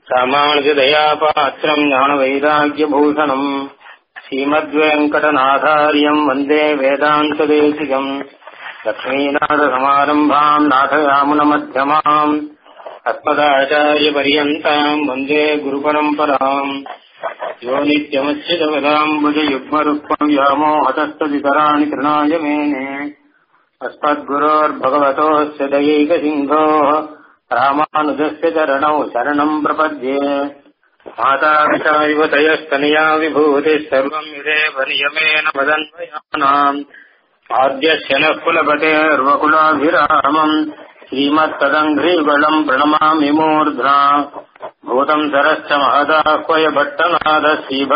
ராமானுஜதயாபாத்திரம் ஞானவைராக்கியபூஷணம் ஸ்ரீமத்வேங்கடநாதாரியம் வந்தே வேதாந்ததேசிகம் லக்ஷ்மீநாதசமாரம்பாம் நாதயாமுனமध्यமாம் अस्मदाचार्यपर्यन्ताम् वन्दे गुरुपरम्पराम् यो नित्यमच्युतपदाम्बुजयुग्मरुक्मम् व्यामोहतस्तदितराणि तृणाय मेने अस्मद्गुरोर्भगवतोऽस्य दयैकसिन्धोः रामानुजस्य चरणौ शरणम् प्रपद्ये मातापिता युवतयस्तनया विभूतिः सर्वम् युदेव नियमेन वदन्वयानाम् आद्यस्य नः कुलपतेर्वकुलाभिरामम् श्रीमत्तदङ्घ्रीगणम् प्रणमामि मूर्ध्ना भूतम् सरश्च महदाह्वय भट्टनाथ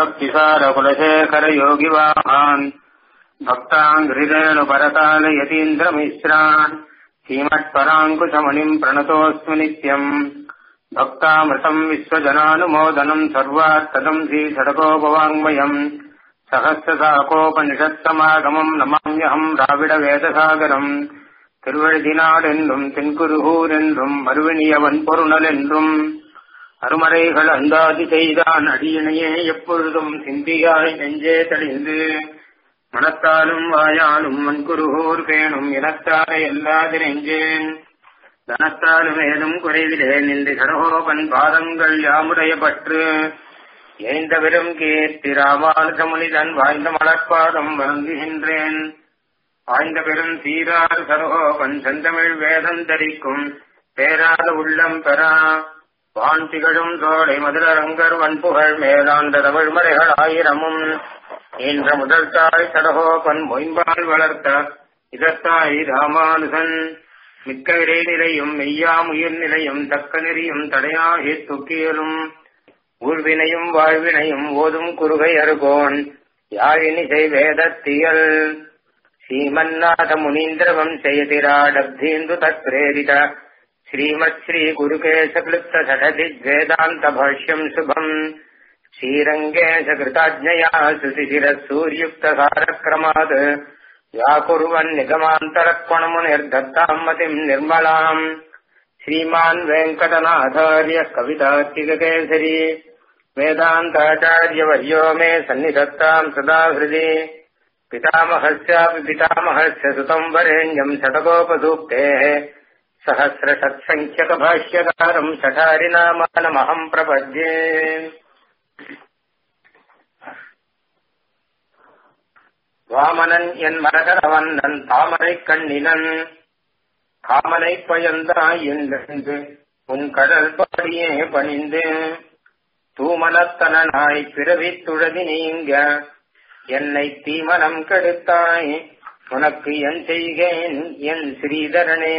श्रीभक्तिसारकुलशेखरयोगिवाहान् भक्ताङ्घ्रिरेणुपरकाल यतीन्द्रमिश्रान् श्रीमत्पराङ्कुशमणिम् प्रणतोऽस्मि नित्यम् भक्तामृतम् विश्वजनानुमोदनम् सर्वात्तदम् श्रीषडकोपवाङ्मयम् सहस्रसाकोपनिषत्समागमम् नमाम्यहम् द्राविडवेदसागरम् திருவழுதினாடென்றும் தென்குருகூர் என்றும் மறுவினியவன் பொருணல் என்றும் அருமறைகள் அந்தாதி செய்தான் அடியினையே எப்பொழுதும் சிந்தியாய் நெஞ்சே தடிந்து மனத்தாலும் வாயாலும் மண்குருகூர் பேணும் இனத்தாரை எல்லாது நெஞ்சேன் தனத்தாலும் ஏதும் குறைவிலேன் என்று கடகோபன் பாதங்கள் யாமுடைய பற்று ஏந்த வெறும் கீர்த்தி ராமானுஜமுனிதன் வாய்ந்த மலர்பாதம் வருந்துகின்றேன் ஆய்ந்த பெரும் சீரார் சரோகன் செந்தமிழ் வேதம் தரிக்கும் பேராத உள்ளம் பெறா வான் திகழும் தோடை மதுரங்கர் வன்புகழ் மேலாண்ட தமிழ் மறைகள் ஆயிரமும் என்ற முதல் தாய் சடகோபன் மொயம்பால் வளர்த்த இதத்தாய் ராமானுசன் மிக்க விரை நிலையும் மெய்யாம் உயிர் நிலையும் தக்க நெறியும் தடையாகி துக்கியலும் ஊழ்வினையும் வாழ்வினையும் ஓதும் குறுகை அருகோன் யாழினிசை வேதத்தியல் श्रीमन्नाथ मुनीन्द्रवंशयतिराडब्धीन्दु तत्प्रेरित श्रीमत् श्रीगुरुकेशक्लुप्त सठदिग्वेदान्त भाष्यम् शुभम् श्रीरङ्गेशकृताज्ञया श्रुतिशिरः सूर्युक्त सारक्रमात् व्याकुर्वन् निगमान्तरक्वणमुनिर्दत्ताम् मतिम् निर्मलाम् श्रीमान् वेङ्कटनाथार्य कवितात्तिककेसरी वेदान्ताचार्यवर्यो मे सन्निधत्ताम् सदा हृदि पितामहस्यापि पितामहस्य सुतम् वरेण्यम् शतकोपसूक्तेः सहस्रषट्सङ्ख्यकभाष्यकारम् शठारिनामानमहम् प्रपद्ये வாமனன் என் மரகரவந்தன் தாமரை கண்ணினன் காமனை பயந்தாய் என்று உன் கடல் பாடியே பணிந்து தூமனத்தனாய் பிறவி துழதி நீங்க என்னை தீமனம் கெடுத்தாய் உனக்கு என் செய்கேன் என் ஸ்ரீதரனே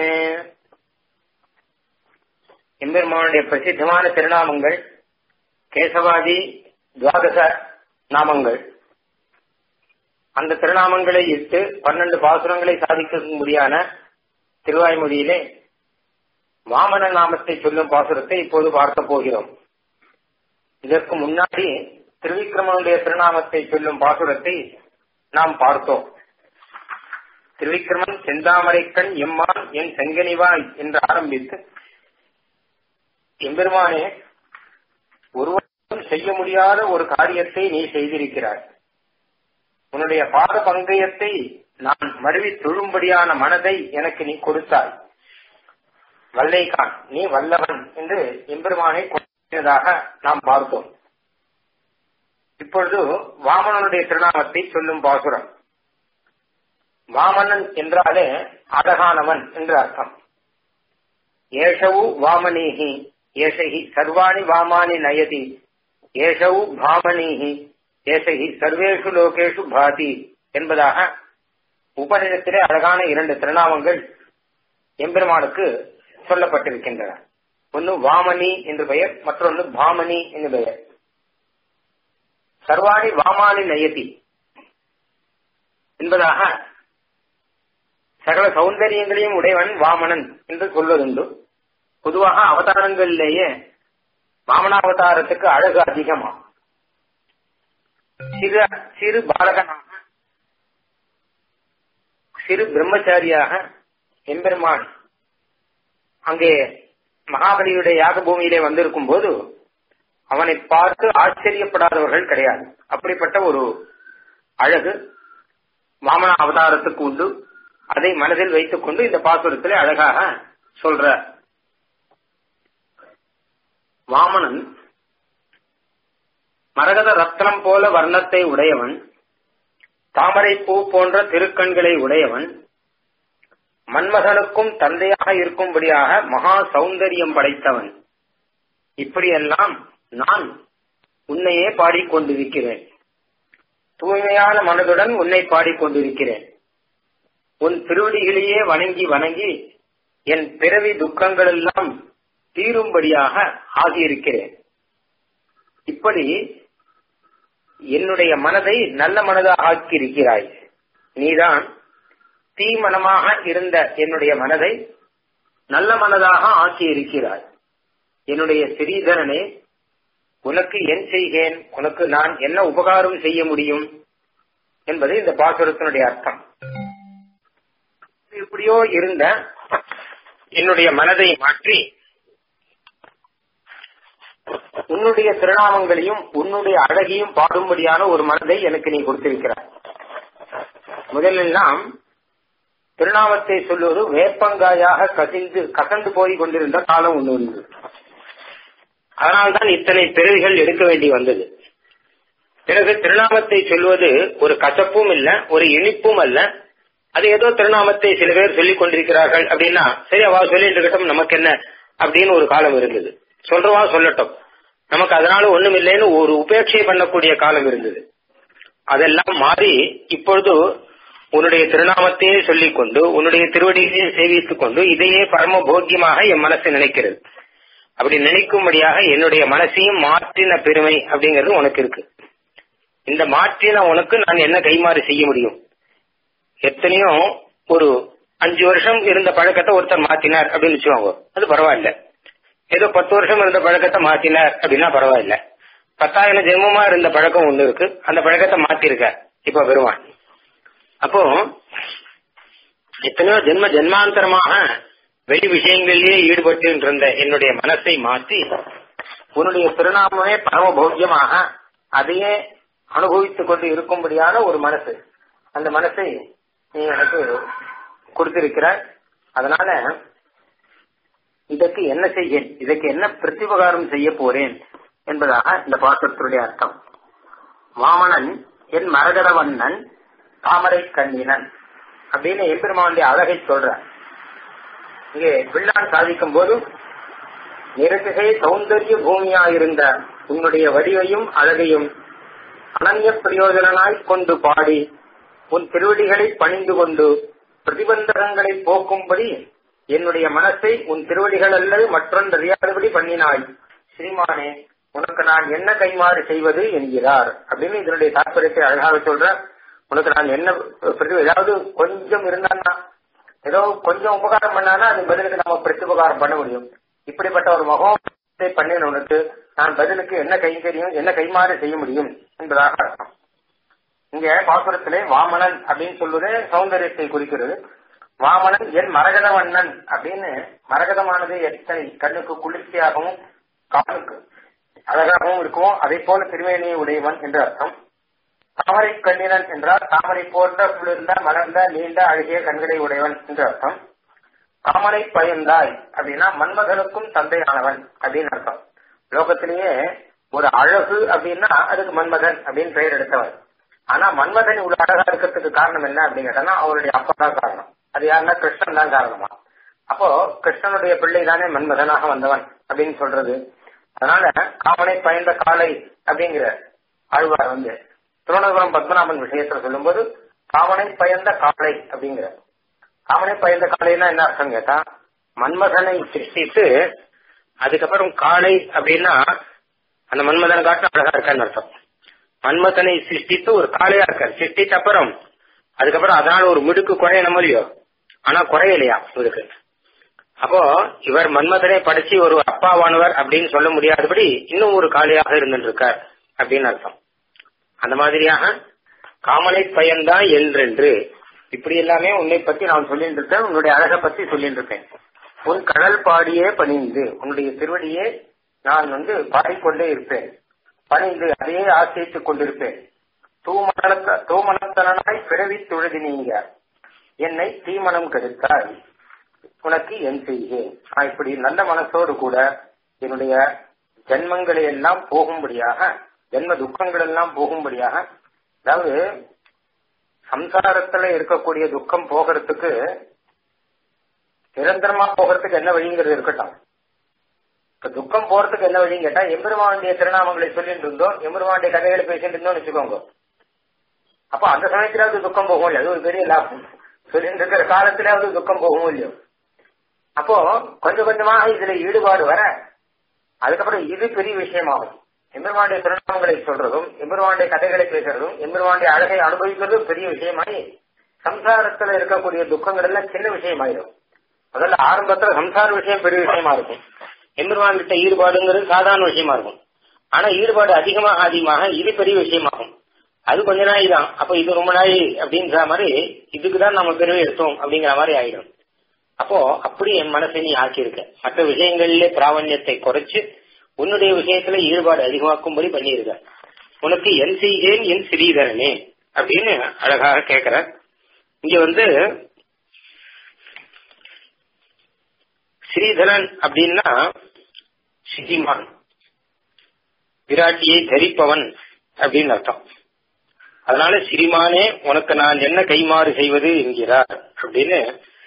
எம்பெருமானுடைய பிரசித்தமான திருநாமங்கள் கேசவாதி துவாதச நாமங்கள் அந்த திருநாமங்களை இட்டு பன்னெண்டு பாசுரங்களை சாதிக்கும்படியான திருவாய்மொழியிலே வாமன நாமத்தை சொல்லும் பாசுரத்தை இப்போது பார்க்க போகிறோம் இதற்கு முன்னாடி திருவிக்கிரமனுடைய திருநாமத்தை சொல்லும் பாசுரத்தை நாம் பார்த்தோம் திருவிக்கிரமன் செந்தாமரைக்கண் எம்மான் என் செங்கனிவாய் என்று ஆரம்பித்து எம்பெருமானே ஒருவரும் செய்ய முடியாத ஒரு காரியத்தை நீ செய்திருக்கிறாய் உன்னுடைய பாத பங்கயத்தை நான் மருவி தொழும்படியான மனதை எனக்கு நீ கொடுத்தாய் வல்லைகான் நீ வல்லவன் என்று எம்பெருமானை கொண்டதாக நாம் பார்த்தோம் இப்பொழுது வாமனனுடைய திருநாமத்தை சொல்லும் பாசுரம் வாமனன் என்றாலே அழகானவன் என்று அர்த்தம் ஏஷவு வாமனீஹி ஏஷகி சர்வாணி வாமானி நயதி ஏஷவு பாமனீஹி ஏஷகி சர்வேஷு லோகேஷு பாதி என்பதாக உபநிடத்திலே அழகான இரண்டு திருநாமங்கள் எம்பெருமானுக்கு சொல்லப்பட்டிருக்கின்றன ஒன்னு வாமணி என்று பெயர் மற்றொன்று பாமணி என்று பெயர் சர்வாணி வாமானி நயதி என்பதாக சகல சௌந்தரியங்களையும் உடையவன் வாமனன் என்று சொல்வதுண்டு பொதுவாக அவதாரங்களிலேயே வாமனாவதாரத்துக்கு அழகு அதிகமா சிறு சிறு பாலகனாக சிறு பிரம்மச்சாரியாக எம்பெருமான் அங்கே மகாபலியுடைய யாக பூமியிலே வந்திருக்கும் போது அவனை பார்த்து ஆச்சரியப்படாதவர்கள் கிடையாது அப்படிப்பட்ட ஒரு அழகு வாமன அவதாரத்துக்கு உண்டு அதை மனதில் வைத்துக் கொண்டு இந்த பாசுரத்திலே அழகாக சொல்ற வாமனன் மரகத ரத்னம் போல வர்ணத்தை உடையவன் தாமரை பூ போன்ற திருக்கண்களை உடையவன் மன்மகனுக்கும் தந்தையாக இருக்கும்படியாக மகா சௌந்தரியம் படைத்தவன் இப்படியெல்லாம் நான் உன்னையே பாடிக்கொண்டிருக்கிறேன் தூய்மையான மனதுடன் உன்னை பாடிக்கொண்டிருக்கிறேன் உன் திருவடிகளையே வணங்கி வணங்கி என் பிறவி துக்கங்கள் எல்லாம் தீரும்படியாக ஆகியிருக்கிறேன் இப்படி என்னுடைய மனதை நல்ல மனதாக ஆக்கியிருக்கிறாய் நீதான் தீமனமாக இருந்த என்னுடைய மனதை நல்ல மனதாக ஆக்கி இருக்கிறாய் என்னுடைய ஸ்ரீதரனே உனக்கு என் செய்கேன் உனக்கு நான் என்ன உபகாரம் செய்ய முடியும் என்பது இந்த பாசுரத்தினுடைய அர்த்தம் எப்படியோ இருந்த என்னுடைய மனதை மாற்றி உன்னுடைய திருநாமங்களையும் உன்னுடைய அழகையும் பாடும்படியான ஒரு மனதை எனக்கு நீ கொடுத்திருக்கிறாய் முதலெல்லாம் திருநாமத்தை சொல்லுவது வேப்பங்காயாக கசிந்து கசந்து போய் கொண்டிருந்த காலம் ஒன்று உண்டு அதனால்தான் இத்தனை பிறவிகள் எடுக்க வேண்டி வந்தது பிறகு திருநாமத்தை சொல்வது ஒரு கசப்பும் இல்ல ஒரு இனிப்பும் அல்ல அது ஏதோ திருநாமத்தை சில பேர் சொல்லிக் கொண்டிருக்கிறார்கள் அப்படின்னா சரி அவா சொல்லிட்டு இருக்கட்டும் நமக்கு என்ன அப்படின்னு ஒரு காலம் இருந்தது சொல்றவா சொல்லட்டும் நமக்கு அதனால ஒண்ணும் இல்லைன்னு ஒரு உபேட்சை பண்ணக்கூடிய காலம் இருந்தது அதெல்லாம் மாறி இப்பொழுது உன்னுடைய திருநாமத்தையே சொல்லிக் கொண்டு உன்னுடைய திருவடியையே சேவித்துக் கொண்டு இதையே பரம போக்கியமாக என் மனசு நினைக்கிறது அப்படி நினைக்கும்படியாக என்னுடைய மனசையும் மாற்றின பெருமை அப்படிங்கிறது உனக்கு இருக்கு இந்த மாற்றின உனக்கு நான் என்ன கைமாறு செய்ய முடியும் எத்தனையோ ஒரு அஞ்சு வருஷம் இருந்த பழக்கத்தை ஒருத்தர் மாத்தினார் அப்படின்னு வச்சுக்கோங்க அது பரவாயில்ல ஏதோ பத்து வருஷம் இருந்த பழக்கத்தை மாத்தினார் அப்படின்னா பரவாயில்ல பத்தாயிரம் ஜென்மமா இருந்த பழக்கம் ஒண்ணு இருக்கு அந்த பழக்கத்தை மாத்திருக்க இப்ப பெருமான் அப்போ எத்தனையோ ஜென்ம ஜென்மாந்தரமாக வெளி விஷயங்களிலேயே ஈடுபட்டு இருந்த என்னுடைய மனசை மாற்றி உன்னுடைய திருநாமமே பரம போக்கியமாக அதையே அனுபவித்துக் கொண்டு இருக்கும்படியான ஒரு மனசு அந்த மனசை நீ எனக்கு கொடுத்திருக்கிறாய் அதனால இதற்கு என்ன செய்ய இதற்கு என்ன பிரதிபகாரம் செய்ய போறேன் என்பதாக இந்த பாசத்தினுடைய அர்த்தம் வாமனன் என் மரகதவண்ணன் தாமரை கண்ணினன் அப்படின்னு எம்பெருமானுடைய அழகை சொல்ற இங்கே வில்லான் சாதிக்கும் போது நிறத்திகை சௌந்தரிய பூமியா இருந்த உன்னுடைய வடிவையும் அழகையும் அனன்ய பிரயோஜனாய் கொண்டு பாடி உன் திருவடிகளை பணிந்து கொண்டு பிரதிபந்தகங்களை போக்கும்படி என்னுடைய மனசை உன் திருவடிகள் அல்லது மற்றொன்றறியாதபடி பண்ணினாய் ஸ்ரீமானே உனக்கு நான் என்ன கைமாறு செய்வது என்கிறார் அப்படின்னு இதனுடைய தாற்பயத்தை அழகாக சொல்ற உனக்கு நான் என்ன பிரதி ஏதாவது கொஞ்சம் இருந்தான்னா ஏதோ கொஞ்சம் உபகாரம் பண்ணானா அது பதிலுக்கு நம்ம பிரத்யுபகாரம் பண்ண முடியும் இப்படிப்பட்ட ஒரு முகத்தை பண்ணினவனுக்கு நான் பதிலுக்கு என்ன கைங்கரியும் என்ன கைமாறு செய்ய முடியும் என்பதாக அர்த்தம் இங்க பாசுரத்திலே வாமனன் அப்படின்னு சொல்வதே சௌந்தரியத்தை குறிக்கிறது வாமனன் என் மரகதவண்ணன் அப்படின்னு மரகதமானது எத்தனை கண்ணுக்கு குளிர்ச்சியாகவும் காலுக்கு அழகாகவும் இருக்கும் அதை போல திருவேணியை உடையவன் என்று அர்த்தம் தாமரை கண்ணினன் என்றால் தாமரை போன்ற குளிர்ந்த மலர்ந்த நீண்ட அழகிய கண்களை உடையவன் என்று அர்த்தம் தாமரை பயந்தாய் அப்படின்னா மன்மதனுக்கும் தந்தையானவன் அப்படின்னு அர்த்தம் லோகத்திலேயே ஒரு அழகு அப்படின்னா அதுக்கு மன்மதன் அப்படின்னு பெயர் எடுத்தவன் ஆனா மன்மதன் இவ்வளவு அழகா இருக்கிறதுக்கு காரணம் என்ன அப்படின்னு கேட்டா அவருடைய அப்பா தான் காரணம் அது யாருன்னா கிருஷ்ணன் தான் காரணமா அப்போ கிருஷ்ணனுடைய பிள்ளை தானே மன்மதனாக வந்தவன் அப்படின்னு சொல்றது அதனால காமனை பயந்த காளை அப்படிங்கிற ஆழ்வார் வந்து திருவனந்தபுரம் பத்மநாபன் விஷயத்துல சொல்லும்போது காமனை பயந்த காளை அப்படிங்கிற காமனை பயந்த காளைன்னா என்ன அர்த்தம் கேட்டா மன்மதனை சிருஷ்டித்து அதுக்கப்புறம் காளை அப்படின்னா அந்த மன்மதனை காட்டு அழகா இருக்கான்னு அர்த்தம் மன்மதனை சிருஷ்டித்து ஒரு காளையா இருக்கார் சிருஷ்டித்த அப்புறம் அதுக்கப்புறம் அதனால ஒரு மிடுக்கு குறையணும் இல்லையோ ஆனா குறையலையா இவருக்கு அப்போ இவர் மன்மதனை படிச்சு ஒரு அப்பாவானவர் அப்படின்னு சொல்ல முடியாதபடி இன்னும் ஒரு காளியாக இருந்திருக்கார் அப்படின்னு அர்த்தம் அந்த மாதிரியாக காமனை பயன்தான் என்றென்று இப்படி எல்லாமே உன்னை பத்தி நான் சொல்லிட்டு இருக்கேன் உன்னுடைய அழகை பத்தி சொல்லிட்டு இருக்கேன் உன் கடல் பாடியே பணிந்து உன்னுடைய திருவடியே நான் வந்து பாடிக்கொண்டே இருப்பேன் பணிந்து அதையே ஆசிரித்துக் கொண்டிருப்பேன் தூமணத்த தூமணத்தனாய் பிறவி தொழுதி நீங்க என்னை தீமணம் கெடுத்தாய் உனக்கு என் செய்கேன் நான் இப்படி நல்ல மனசோடு கூட என்னுடைய ஜென்மங்களை எல்லாம் போகும்படியாக ஜென்ம துக்கங்கள் எல்லாம் போகும்படியாக அதாவது சம்சாரத்துல இருக்கக்கூடிய துக்கம் போகிறதுக்கு நிரந்தரமா போகிறதுக்கு என்ன வழிங்கிறது இருக்கட்டும் இப்ப துக்கம் போறதுக்கு என்ன வழின்னு கேட்டா எம்பெருமானுடைய திருநாமங்களை சொல்லிட்டு இருந்தோம் எம்பெருமானுடைய கதைகளை பேசிட்டு இருந்தோம்னு வச்சுக்கோங்க அப்ப அந்த சமயத்திலாவது துக்கம் போகும் இல்லையா அது ஒரு பெரிய லாபம் சொல்லிட்டு இருக்கிற காலத்திலாவது துக்கம் போகும் இல்லையோ அப்போ கொஞ்சம் கொஞ்சமாக இதுல ஈடுபாடு வர அதுக்கப்புறம் இது பெரிய விஷயமாகும் எம்பெருமானுடைய திருநாமங்களை சொல்றதும் எம்பெருமானுடைய கதைகளை பேசுறதும் எம்பெருமானுடைய அழகை அனுபவிக்கிறதும் பெரிய விஷயமாயி சம்சாரத்துல இருக்கக்கூடிய துக்கங்கள் எல்லாம் சின்ன விஷயமாயிடும் முதல்ல ஆரம்பத்துல சம்சார விஷயம் பெரிய விஷயமா இருக்கும் எம்பெருமான் கிட்ட ஈடுபாடுங்கிறது சாதாரண விஷயமா இருக்கும் ஆனா ஈடுபாடு அதிகமாக அதிகமாக இது பெரிய விஷயமாகும் அது கொஞ்ச நாள் தான் அப்ப இது ரொம்ப நாள் அப்படின்ற மாதிரி இதுக்குதான் நம்ம பெருமை எடுத்தோம் அப்படிங்கிற மாதிரி ஆயிடும் அப்போ அப்படி என் மனசை நீ ஆக்கியிருக்க மற்ற விஷயங்களிலே பிராவண்யத்தை குறைச்சு உன்னுடைய விஷயத்துல ஈடுபாடு அதிகமாக்கும்படி பண்ணியிருக்க உனக்கு என் செய்கேன் என் ஸ்ரீதரனே அப்படின்னு அழகாக கேட்கிற இங்க வந்து ஸ்ரீதரன் அப்படின்னா ஸ்ரீமான் விராட்டியை தரிப்பவன் அப்படின்னு அர்த்தம் அதனால ஸ்ரீமானே உனக்கு நான் என்ன கைமாறு செய்வது என்கிறார் அப்படின்னு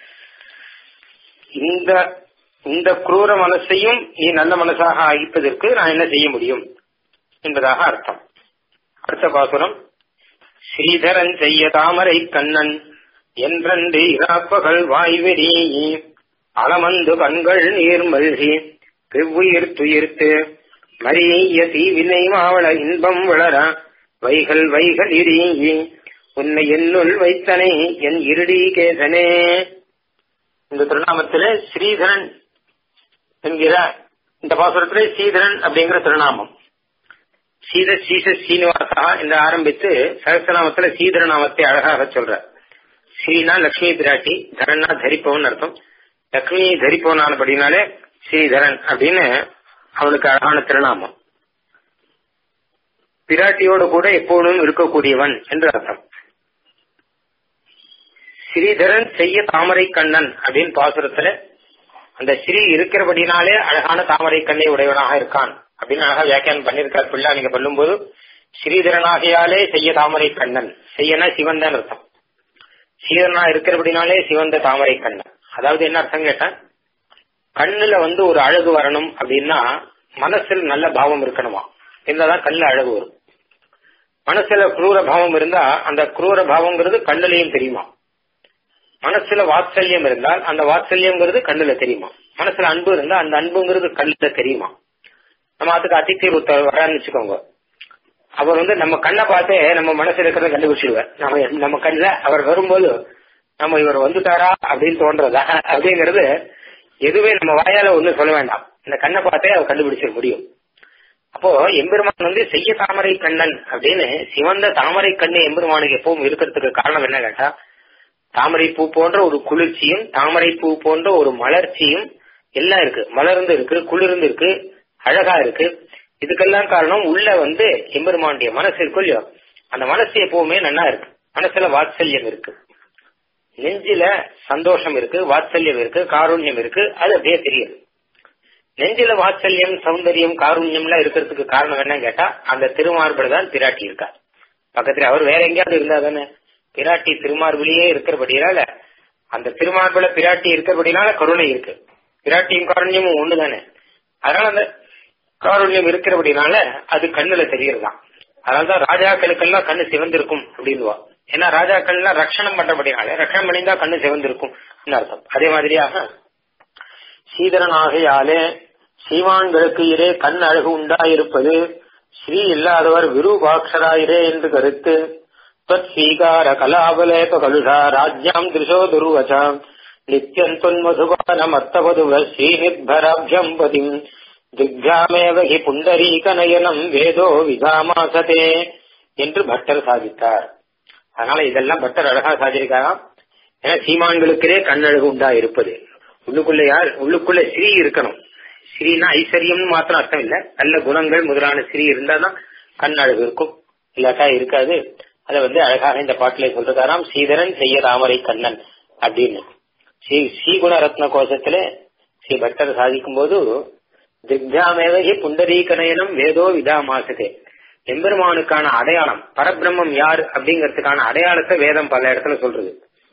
இந்த இந்த குரூர மனசையும் நீ நல்ல மனசாக ஆகிப்பதற்கு நான் என்ன செய்ய முடியும் என்பதாக அர்த்தம் அடுத்த பாசுரம் ஸ்ரீதரன் செய்ய தாமரை கண்ணன் என்றண்டு இராப்பகல் வாய்வெறி அளமந்து கண்கள் நீர் மல்கி வெவ்வுயிர் துயிர்த்து மரிய தீவினை மாவள இன்பம் வளர வைகள் வைகள் இறீங்கி உன்னை என்னுள் வைத்தனை என் இருடி கேசனே இந்த திருநாமத்திலே ஸ்ரீதரன் என்கிற இந்த பாசுரத்திலே ஸ்ரீதரன் அப்படிங்கிற திருநாமம் சீத சீச சீனிவாசா என்று ஆரம்பித்து சகசநாமத்துல சீதர நாமத்தை அழகாக சொல்ற ஸ்ரீனா லட்சுமி பிராட்டி தரன்னா தரிப்பவன் அர்த்தம் லக்ஷ்மி தரிப்பவனானபடினாலே ஸ்ரீதரன் அப்படின்னு அவனுக்கு அழகான திருநாமம் பிராட்டியோடு கூட எப்போதும் இருக்கக்கூடியவன் என்று அர்த்தம் ஸ்ரீதரன் செய்ய தாமரை கண்ணன் அப்படின்னு பாசுரத்துல அந்த ஸ்ரீ இருக்கிறபடினாலே அழகான தாமரை கண்ணை உடையவனாக இருக்கான் அப்படின்னு அழகா வியாக்கியானம் பண்ணிருக்கார் பிள்ளை நீங்க பண்ணும்போது ஸ்ரீதரனாகையாலே செய்ய தாமரை கண்ணன் செய்யனா சிவன் தான் அர்த்தம் ஸ்ரீதரனா இருக்கிறபடினாலே சிவந்த தாமரை கண்ணன் அதாவது என்ன அர்த்தம் கேட்டேன் கண்ணுல வந்து ஒரு அழகு வரணும் அப்படின்னா மனசுல நல்ல பாவம் இருக்கணுமா இருந்தாதான் கண்ணுல அழகு வரும் மனசுல குரூர பாவம் இருந்தா அந்த குரூர பாவம்ங்கிறது கண்ணுலயும் தெரியுமா மனசுல வாத்சல்யம் இருந்தால் அந்த வாத்சல்யம்ங்கிறது கண்ணுல தெரியுமா மனசுல அன்பு இருந்தா அந்த அன்புங்கிறது கண்ணுல தெரியுமா நம்ம அதுக்கு அதித்தீர் ஒருத்தர் வரான்னு வச்சுக்கோங்க அவர் வந்து நம்ம கண்ணை பார்த்தே நம்ம மனசுல இருக்கிறத கண்டுபிடிச்சிடுவார் நம்ம நம்ம கண்ணுல அவர் வரும்போது நம்ம இவர் வந்துட்டாரா அப்படின்னு தோன்றதா அப்படிங்கிறது எதுவே நம்ம வாயால ஒண்ணும் சொல்ல வேண்டாம் இந்த கண்ணை பார்த்தே அவர் கண்டுபிடிச்சிட முடியும் அப்போ எம்பெருமான் வந்து செய்ய தாமரை கண்ணன் அப்படின்னு சிவந்த தாமரை கண்ணு எம்பெருமானுக்கு எப்பவும் இருக்கிறதுக்கு காரணம் என்ன கேட்டா தாமரை பூ போன்ற ஒரு குளிர்ச்சியும் தாமரை பூ போன்ற ஒரு மலர்ச்சியும் எல்லாம் இருக்கு மலர்ந்து இருக்கு குளிர்ந்து இருக்கு அழகா இருக்கு இதுக்கெல்லாம் காரணம் உள்ள வந்து எம்பெருமானுடைய மனசு இருக்கு இல்லையோ அந்த மனசு எப்பவுமே நல்லா இருக்கு மனசுல வாத்சல்யம் இருக்கு நெஞ்சில சந்தோஷம் இருக்கு வாத்சல்யம் இருக்கு காருண்யம் இருக்கு அது அப்படியே தெரியுது நெஞ்சில வாத்சல்யம் சௌந்தரியம் காருண்யம்லாம் இருக்கிறதுக்கு காரணம் என்னன்னு கேட்டா அந்த திருமார்பில் தான் பிராட்டி இருக்கா பக்கத்துல அவர் வேற எங்கேயாவது இருந்தா தானே பிராட்டி திருமார்பிலேயே இருக்கிறபடினால அந்த திருமார்பில பிராட்டி இருக்கிறபடினால கருணை இருக்கு பிராட்டியும் காருண்யமும் ஒண்ணுதானே அதனால அந்த காருண்யம் இருக்கிறபடினால அது கண்ணுல தெரியறதுதான் அதனாலதான் ராஜாக்களுக்கெல்லாம் கண்ணு சிவந்திருக்கும் அப்படின்னுவா ஏன்னா ராஜாக்கள்லாம் ரட்சணம் பண்றபடினால ரட்சணம் பண்ணிதான் கண்ணு சிவந்திருக்கும் அர்த்தம் அதே மாதிரியாக சீதரனாகையாலே சீமான்களுக்கு இரே கண் அழகு உண்டாயிருப்பது ஸ்ரீ இல்லாதவர் விரூபாட்சராயிரே என்று கருத்து ஸ்வீகார கலாபலேப கலுஷா ராஜ்யாம் திருஷோ துருவச்சாம் நித்யம் தொன்மதுபான மத்தவதுவ ஸ்ரீநிர்பராபியம் பதிம் திக்யாமேவ ஹி புண்டரீக நயனம் வேதோ விதாமாசதே என்று பட்டர் சாதித்தார் அதனால இதெல்லாம் பட்டர் அழகா சாதிருக்காராம் ஏன்னா சீமான்களுக்கே கண்ணழகு உண்டா இருப்பது உள்ளுக்குள்ள யார் உள்ளுக்குள்ள ஸ்ரீ இருக்கணும் ஸ்ரீனா ஐஸ்வர்யம்னு மாத்திரம் அர்த்தம் இல்ல நல்ல குணங்கள் முதலான ஸ்ரீ இருந்தாதான் கண் அழகு இருக்கும் இல்லாட்டா இருக்காது அத வந்து அழகாக இந்த பாட்டிலே சொல்றாராம் ஸ்ரீதரன் செய்ய தாமரை கண்ணன் அப்படின்னு ஸ்ரீ ஸ்ரீகுண ரத்ன கோஷத்துல ஸ்ரீ பட்டர் சாதிக்கும் போது திக்ஜாமேவகி புண்டரீகனயனம் வேதோ விதாமாசதே எம்பெருமானுக்கான அடையாளம் பரபிரம்மம் யார் அப்படிங்கறதுக்கான அடையாளத்தை வேதம் பல இடத்துல சொல்றது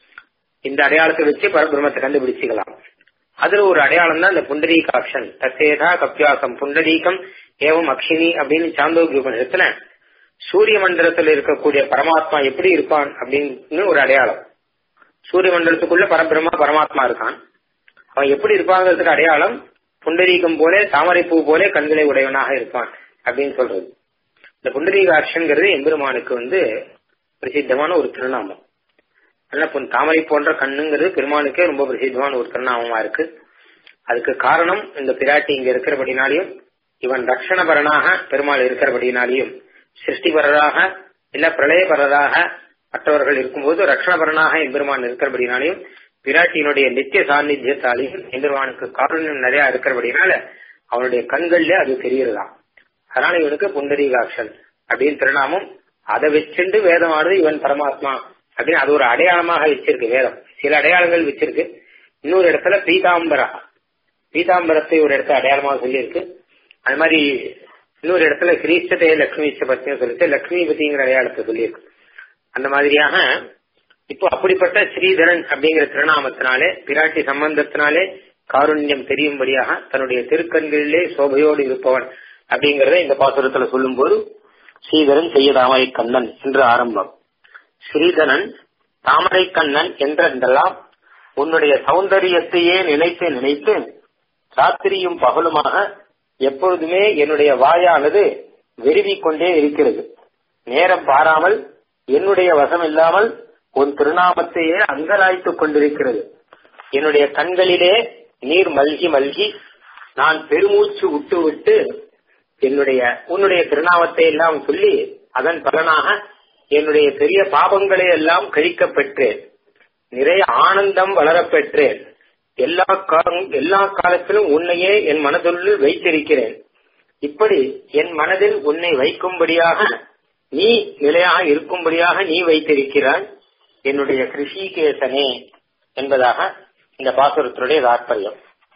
இந்த அடையாளத்தை வச்சு பரபிரம்மத்தை கண்டுபிடிச்சுக்கலாம் அதுல ஒரு அடையாளம் தான் இந்த புண்டரீகாட்சன் தசேதா கப்பியாசம் புண்டரீகம் ஏவம் அக்ஷினி அப்படின்னு சாந்தோக்கிய உபநிஷத்துல சூரிய மண்டலத்தில் இருக்கக்கூடிய பரமாத்மா எப்படி இருப்பான் அப்படின்னு ஒரு அடையாளம் சூரிய மண்டலத்துக்குள்ள பரபிரம்மா பரமாத்மா இருக்கான் அவன் எப்படி இருப்பாங்கிறதுக்கு அடையாளம் புண்டரீகம் போல தாமரை பூ போல கண்களை உடையவனாக இருப்பான் அப்படின்னு சொல்றது இந்த புண்டரீகாட்சங்கிறது எம்பெருமானுக்கு வந்து பிரசித்தமான ஒரு திருநாமம் நல்ல பொன் தாமரை போன்ற கண்ணுங்கிறது பெருமானுக்கே ரொம்ப பிரசித்தமான ஒரு திருநாமமா இருக்கு அதுக்கு காரணம் இந்த பிராட்டி இங்க இருக்கிறபடினாலையும் இவன் ரக்ஷணபரனாக பெருமாள் இருக்கிறபடினாலையும் சிருஷ்டிபரராக இல்ல பிரளயபரராக மற்றவர்கள் இருக்கும்போது ரக்ஷணபரனாக எம்பெருமான் இருக்கிறபடினாலையும் பிராட்டியினுடைய நித்திய சாநித்தியத்தாலையும் எம்பெருமானுக்கு காரணம் நிறைய இருக்கிறபடினால அவனுடைய கண்கள்ல அது தெரியறதாம் அதனால இவனுக்கு புண்டரீகாட்சன் அப்படின்னு திருநாமம் அதை வச்சுண்டு வேதமானது இவன் பரமாத்மா அப்படின்னு அது ஒரு அடையாளமாக வச்சிருக்கு வேதம் சில அடையாளங்கள் வச்சிருக்கு இன்னொரு இடத்துல பீதாம்பரா பீதாம்பரத்தை ஒரு இடத்துல அடையாளமாக சொல்லியிருக்கு அது மாதிரி இன்னொரு இடத்துல ஸ்ரீஸ்டதே லட்சுமி பத்தியும் சொல்லிட்டு லட்சுமி பத்திங்கிற அடையாளத்தை சொல்லியிருக்கு அந்த மாதிரியாக இப்போ அப்படிப்பட்ட ஸ்ரீதரன் அப்படிங்கிற திருநாமத்தினாலே பிராட்டி சம்பந்தத்தினாலே காருண்யம் தெரியும்படியாக தன்னுடைய திருக்கண்களிலே சோபையோடு இருப்பவன் அப்படிங்கறத இந்த பாசுரத்துல சொல்லும் போது ஸ்ரீதரன் செய்ய தாமரை கண்ணன் என்று ஆரம்பம் ஸ்ரீதரன் தாமரை கண்ணன் என்றெல்லாம் உன்னுடைய சௌந்தரியத்தையே நினைத்து நினைத்து ராத்திரியும் பகலுமாக எப்பொழுதுமே என்னுடைய வாயானது விரும்பிக் கொண்டே இருக்கிறது நேரம் பாராமல் என்னுடைய வசம் இல்லாமல் உன் திருநாமத்தையே அங்கலாய்த்துக் கொண்டிருக்கிறது என்னுடைய கண்களிலே நீர் மல்கி மல்கி நான் பெருமூச்சு விட்டு விட்டு என்னுடைய உன்னுடைய திருநாமத்தை எல்லாம் சொல்லி அதன் பலனாக என்னுடைய பெரிய பாபங்களை எல்லாம் கழிக்கப் பெற்றேன் நிறைய ஆனந்தம் வளரப் பெற்றேன் எல்லா எல்லா காலத்திலும் உன்னையே என் மனதுள்ளில் வைத்திருக்கிறேன் இப்படி என் மனதில் உன்னை வைக்கும்படியாக நீ நிலையாக இருக்கும்படியாக நீ வைத்திருக்கிறாய் என்னுடைய கிருஷிகேசனே என்பதாக இந்த பாசுரத்தினுடைய தாற்பயம்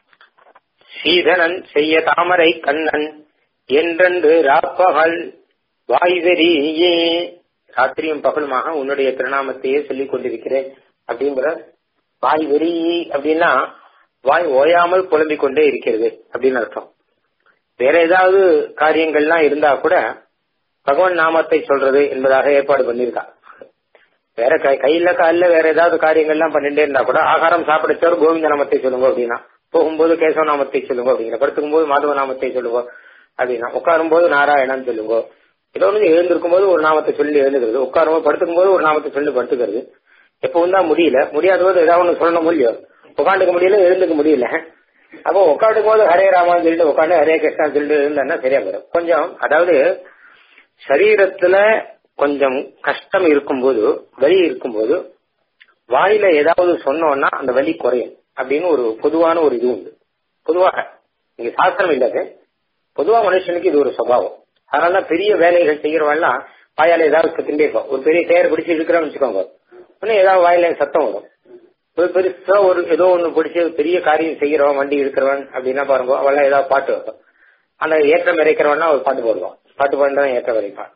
ஸ்ரீதரன் செய்ய தாமரை கண்ணன் என்றென்று ராப்பகல் வாய்வெறியே ராத்திரியும் பகலுமாக உன்னுடைய திருநாமத்தையே சொல்லிக் கொண்டிருக்கிறேன் அப்படிங்கிற வாய் வெறி அப்படின்னா வாய் ஓயாமல் புலம்பிக் கொண்டே இருக்கிறது அப்படின்னு அர்த்தம் வேற ஏதாவது காரியங்கள்லாம் இருந்தா கூட பகவான் நாமத்தை சொல்றது என்பதாக ஏற்பாடு பண்ணிருக்கா வேற கை கையில காலில் வேற ஏதாவது காரியங்கள்லாம் பண்ணிட்டே இருந்தா கூட ஆகாரம் சாப்பிடச்சவர் கோவிந்த நாமத்தை சொல்லுங்க அப்படின்னா போகும்போது கேசவ நாமத்தை சொல்லுங்க அப்படிங்கிற படுத்துக்கும் போது மாதவ நாமத்தை சொல்லுங்க அப்படின்னா உட்காரும் போது நாராயணன் சொல்லுங்க ஏதோ ஒன்று எழுந்திருக்கும் போது ஒரு நாமத்தை சொல்லி எழுந்துக்கிறது உட்காரும் போது படுத்துக்கும் போது ஒரு நாமத்தை சொல்லி படுத்துக்கிறது எப்பவும் தான் முடியல முடியாத போது ஏதாவது ஒன்று சொல்லணும் முடியும் உட்காந்துக்க முடியல எழுந்துக்க முடியல அப்போ உட்காந்துக்கும் போது ஹரே ராமான்னு சொல்லிட்டு உட்காந்து ஹரே கிருஷ்ணா சொல்லிட்டு இருந்தா சரியா போயிடும் கொஞ்சம் அதாவது சரீரத்துல கொஞ்சம் கஷ்டம் இருக்கும்போது வலி இருக்கும்போது வாயில ஏதாவது சொன்னோம்னா அந்த வலி குறையும் அப்படின்னு ஒரு பொதுவான ஒரு இது உண்டு பொதுவாக இங்க சாஸ்திரம் இல்லாது பொதுவா மனுஷனுக்கு இது ஒரு சுபாவம் அதனால பெரிய வேலைகள் செய்யறவெல்லாம் வாயால ஏதாவது திண்டே இருக்கும் ஒரு பெரிய டயர் பிடிச்சி இருக்கிறோம்னு வச்சுக்கோங்க உடனே ஏதாவது வாயில சத்தம் வரும் ஒரு பெருசா ஒரு ஏதோ ஒண்ணு பிடிச்சி பெரிய காரியம் செய்யறவன் வண்டி இருக்கிறவன் அப்படின்னா பாருங்க அவெல்லாம் ஏதாவது பாட்டு வைப்பான் அந்த ஏற்றம் இறைக்கிறவன்னா ஒரு பாட்டு போடுவான் பாட்டு பாட்டு தான் ஏற்றம் இறைப்பான்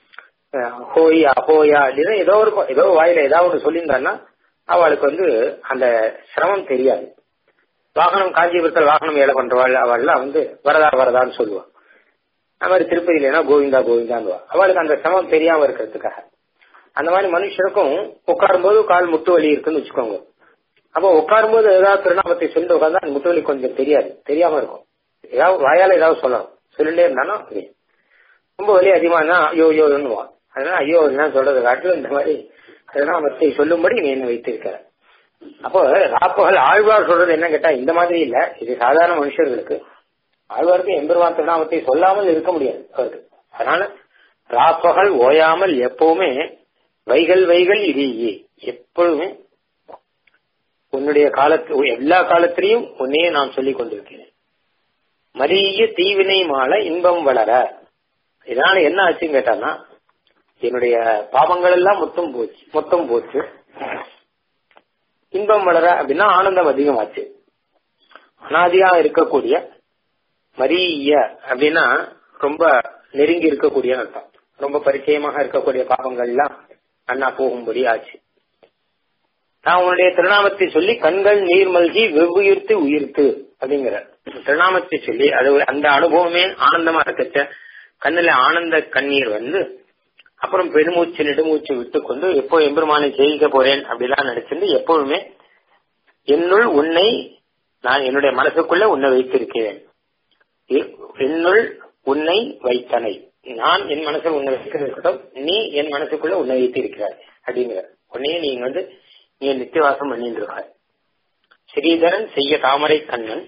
ஹோயா ஹோயா அப்படின்னு ஏதோ ஒரு ஏதோ வாயில ஏதாவது ஒன்று சொல்லியிருந்தான்னா அவளுக்கு வந்து அந்த சிரமம் தெரியாது வாகனம் காஞ்சிபுரத்தில் வாகனம் ஏழை பண்றவாள் அவள்லாம் வந்து வரதா வரதான்னு சொல்லுவான் அது மாதிரி திருப்பதியிலனா கோவிந்தா கோவிந்தான்னுவா அவளுக்கு அந்த சிரமம் தெரியாம இருக்கிறதுக்காக அந்த மாதிரி மனுஷனுக்கும் உட்காரும்போது கால் முட்டு வலி இருக்குன்னு வச்சுக்கோங்க அப்போ உட்காரும்போது ஏதாவது திருநாமத்தை சொல்லிட்டு உட்காந்தா அந்த முட்டு வலி கொஞ்சம் தெரியாது தெரியாம இருக்கும் ஏதாவது வாயால ஏதாவது சொல்லணும் சொல்லிட்டே இருந்தாலும் ரொம்ப வலி அதிகமா இருந்தா ஐயோ ஐயோ என்னுவான் அதனால ஐயோ என்ன சொல்றது காட்டிலும் இந்த மாதிரி திருநாமத்தை சொல்லும்படி நீ என்ன வைத்திருக்கிற அப்போ ராப்பகல் ஆழ்வார் சொல்றது என்ன கேட்டா இந்த மாதிரி இல்ல இது சாதாரண மனுஷர்களுக்கு ஆழ்வாருக்கு எம்பெருமான் திருநாமத்தை சொல்லாமல் இருக்க முடியாது அவருக்கு அதனால ராப்பகல் ஓயாமல் எப்பவுமே வைகள் வைகள் இது எப்பொழுதுமே உன்னுடைய காலத்து எல்லா காலத்திலையும் உன்னையே நான் சொல்லிக் கொண்டிருக்கிறேன் மரிய தீவினை மாலை இன்பம் வளர இதனால என்ன ஆச்சுன்னு கேட்டான்னா என்னுடைய பாவங்கள் எல்லாம் மொத்தம் போச்சு மொத்தம் போச்சு இன்பம் வளர அப்படின்னா ஆனந்தம் அதிகமாச்சு அனாதியா இருக்கக்கூடிய மரிய அப்படின்னா ரொம்ப நெருங்கி இருக்கக்கூடிய அர்த்தம் ரொம்ப பரிச்சயமாக இருக்கக்கூடிய பாவங்கள் எல்லாம் அண்ணா போகும்படி ஆச்சு நான் உன்னுடைய திருநாமத்தை சொல்லி கண்கள் நீர் மல்கி வெவ்வுயிர்த்து உயிர்த்து அப்படிங்கிற திருநாமத்தை சொல்லி அது அந்த அனுபவமே ஆனந்தமா இருக்கச்ச கண்ணுல ஆனந்த கண்ணீர் வந்து அப்புறம் பெருமூச்சு நெடுமூச்சு விட்டுக்கொண்டு எப்போ எம்பெருமானை ஜெயிக்க போறேன் அப்படிலாம் நினைச்சிருந்து எப்பொழுதுமே என்னுள் உன்னை நான் என்னுடைய மனசுக்குள்ள உன்னை வைத்திருக்கிறேன் என்னுள் உன்னை வைத்தனை நான் என் மனசில் உன்னை வைத்திருக்கட்டும் நீ என் மனசுக்குள்ள உன்னை வைத்திருக்கிறாய் அப்படிங்கிற உன்னையே நீங்க வந்து நீ நித்தியவாசம் பண்ணிட்டு இருக்காய் ஸ்ரீதரன் செய்ய தாமரை கண்ணன்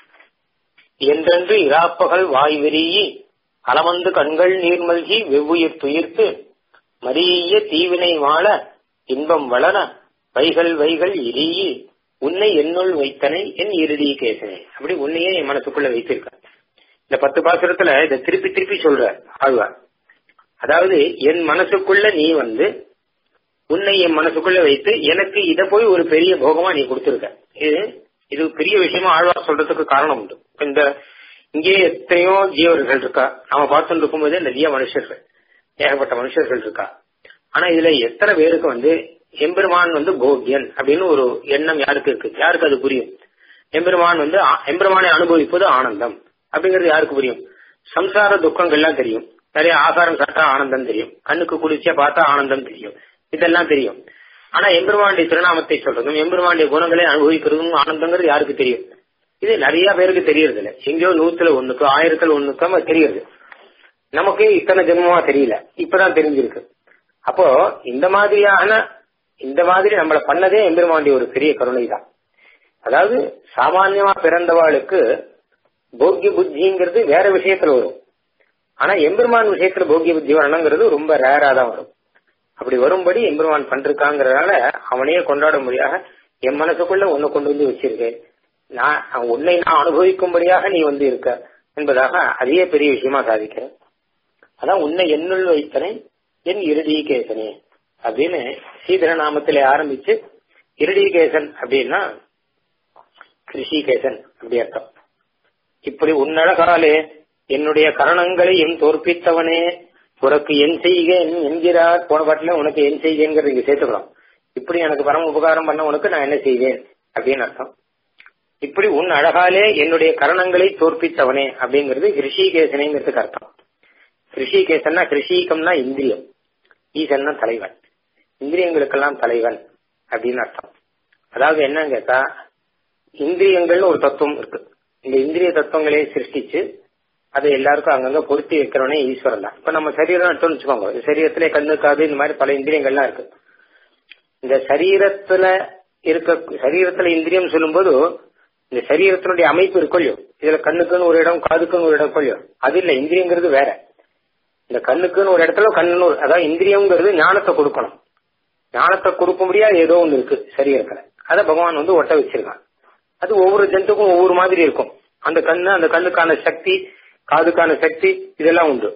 என்றென்று இராப்பகல் வாய் விரியி அலமந்து கண்கள் நீர்மல்கி வெவ்வுயிர் துயிர்த்து மரிய தீவினை வாழ இன்பம் வளர வைகள் வைகள் இரியி உன்னை என்னுள் வைத்தனை என் இறுதி கேசனே அப்படி உன்னையே என் மனசுக்குள்ள வைத்திருக்க இந்த பத்து பாசுரத்துல இதை திருப்பி திருப்பி சொல்ற ஆழ்வார் அதாவது என் மனசுக்குள்ள நீ வந்து உன்னை என் மனசுக்குள்ள வைத்து எனக்கு இத போய் ஒரு பெரிய போகமா நீ கொடுத்திருக்க இது இது பெரிய விஷயமா ஆழ்வார் சொல்றதுக்கு காரணம் உண்டு இந்த இங்கே எத்தனையோ ஜீவர்கள் இருக்கா நாம பார்த்துட்டு இருக்கும்போதே நிறைய மனுஷர்கள் ஏகப்பட்ட மனுஷர்கள் இருக்கா ஆனா இதுல எத்தனை பேருக்கு வந்து எம்பெருமான் வந்து போகியன் அப்படின்னு ஒரு எண்ணம் யாருக்கு இருக்கு யாருக்கு அது புரியும் எம்பெருமான் வந்து எம்பெருமானை அனுபவிப்பது ஆனந்தம் அப்படிங்கிறது யாருக்கு புரியும் சம்சார துக்கங்கள்லாம் தெரியும் நிறைய ஆகாரம் சாப்பிட்டா ஆனந்தம் தெரியும் கண்ணுக்கு குளிர்ச்சியா பார்த்தா ஆனந்தம் தெரியும் இதெல்லாம் தெரியும் ஆனா எம்பெருமானுடைய திருநாமத்தை சொல்றதும் எம்பெருமானுடைய குணங்களை அனுபவிக்கிறதும் ஆனந்தங்கிறது யாருக்கு தெரியும் இது நிறைய பேருக்கு தெரியறது இல்ல எங்கேயோ நூத்துல ஒண்ணுக்கு ஆயிரத்துல ஒண்ணுக்கு தெரியுது நமக்கு இத்தனை ஜென்மமா தெரியல இப்பதான் தெரிஞ்சிருக்கு அப்போ இந்த மாதிரியான இந்த மாதிரி நம்மள பண்ணதே எம்பெருமானுடைய ஒரு பெரிய கருணை தான் அதாவது சாமான்யமா பிறந்தவாளுக்கு போக்கிய புத்திங்கிறது வேற விஷயத்துல வரும் ஆனா எம்பெருமான் விஷயத்துல போக்கிய புத்தி வரணுங்கிறது ரொம்ப ரேரா தான் வரும் அப்படி வரும்படி எம்பெருமான் பண்றாங்கிறதுனால அவனையே கொண்டாட முடியாக என் மனசுக்குள்ள உன்னை கொண்டு வந்து வச்சிருக்கேன் நான் உன்னை நான் அனுபவிக்கும்படியாக நீ வந்து இருக்க என்பதாக அதே பெரிய விஷயமா சாதிக்கிறேன் அதான் உன்னை என்னுள் வைத்தனே என் இறுதிகேசனே அப்படின்னு சீதர நாமத்திலே ஆரம்பிச்சு இறுதிகேசன் அப்படின்னா கிருஷிகேசன் அப்படி அர்த்தம் இப்படி உன்னழகாலே என்னுடைய கரணங்களையும் தோற்பித்தவனே உனக்கு என் செய்கேன் என்கிறார் போன பாட்டில உனக்கு என் செய்கேங்கிறது இங்க சேர்த்துக்கிறோம் இப்படி எனக்கு பரம உபகாரம் பண்ண உனக்கு நான் என்ன செய்வேன் அப்படின்னு அர்த்தம் இப்படி உன் அழகாலே என்னுடைய கரணங்களை தோற்பித்தவனே அப்படிங்கிறது கிருஷிகேசனைங்கிறதுக்கு அர்த்தம் கிருஷிகேசன்னா கிருஷிகம்னா இந்திரியம் ஈசன்னா தலைவன் இந்திரியங்களுக்கெல்லாம் தலைவன் அப்படின்னு அர்த்தம் அதாவது என்னன்னு கேட்டா இந்திரியங்கள்னு ஒரு தத்துவம் இருக்கு இந்த இந்திரிய தத்துவங்களே சிருஷ்டிச்சு அதை எல்லாருக்கும் அங்கங்க பொருத்தி வைக்கிறவனே ஈஸ்வரன் தான் இப்ப நம்ம சரீரம் எடுத்தோம்னு வச்சுக்கோங்க சரீரத்திலே கண்ணு காது இந்த மாதிரி பல இந்திரியங்கள்லாம் இருக்கு இந்த சரீரத்துல இருக்க சரீரத்துல இந்திரியம் சொல்லும்போது இந்த சரீரத்தினுடைய அமைப்பு இருக்கொள்ளியோ இதுல கண்ணுக்குன்னு ஒரு இடம் காதுக்குன்னு ஒரு இடம் கொள்ளியோ அது இல்ல இந்திரியங்கிறது வேற இந்த கண்ணுக்குன்னு ஒரு இடத்துல கண்ணுன்னு ஒரு அதாவது இந்திரியம்ங்கிறது ஞானத்தை கொடுக்கணும் ஞானத்தை கொடுக்கும்படியா ஏதோ ஒண்ணு இருக்கு சரீரத்துல அதை பகவான் வந்து ஒட்ட வச்சிருக்கான் அது ஒவ்வொரு ஜந்துக்கும் ஒவ்வொரு மாதிரி இருக்கும் அந்த கண்ணு அந்த கண்ணுக்கான சக்தி காதுக்கான சக்தி இதெல்லாம் உண்டு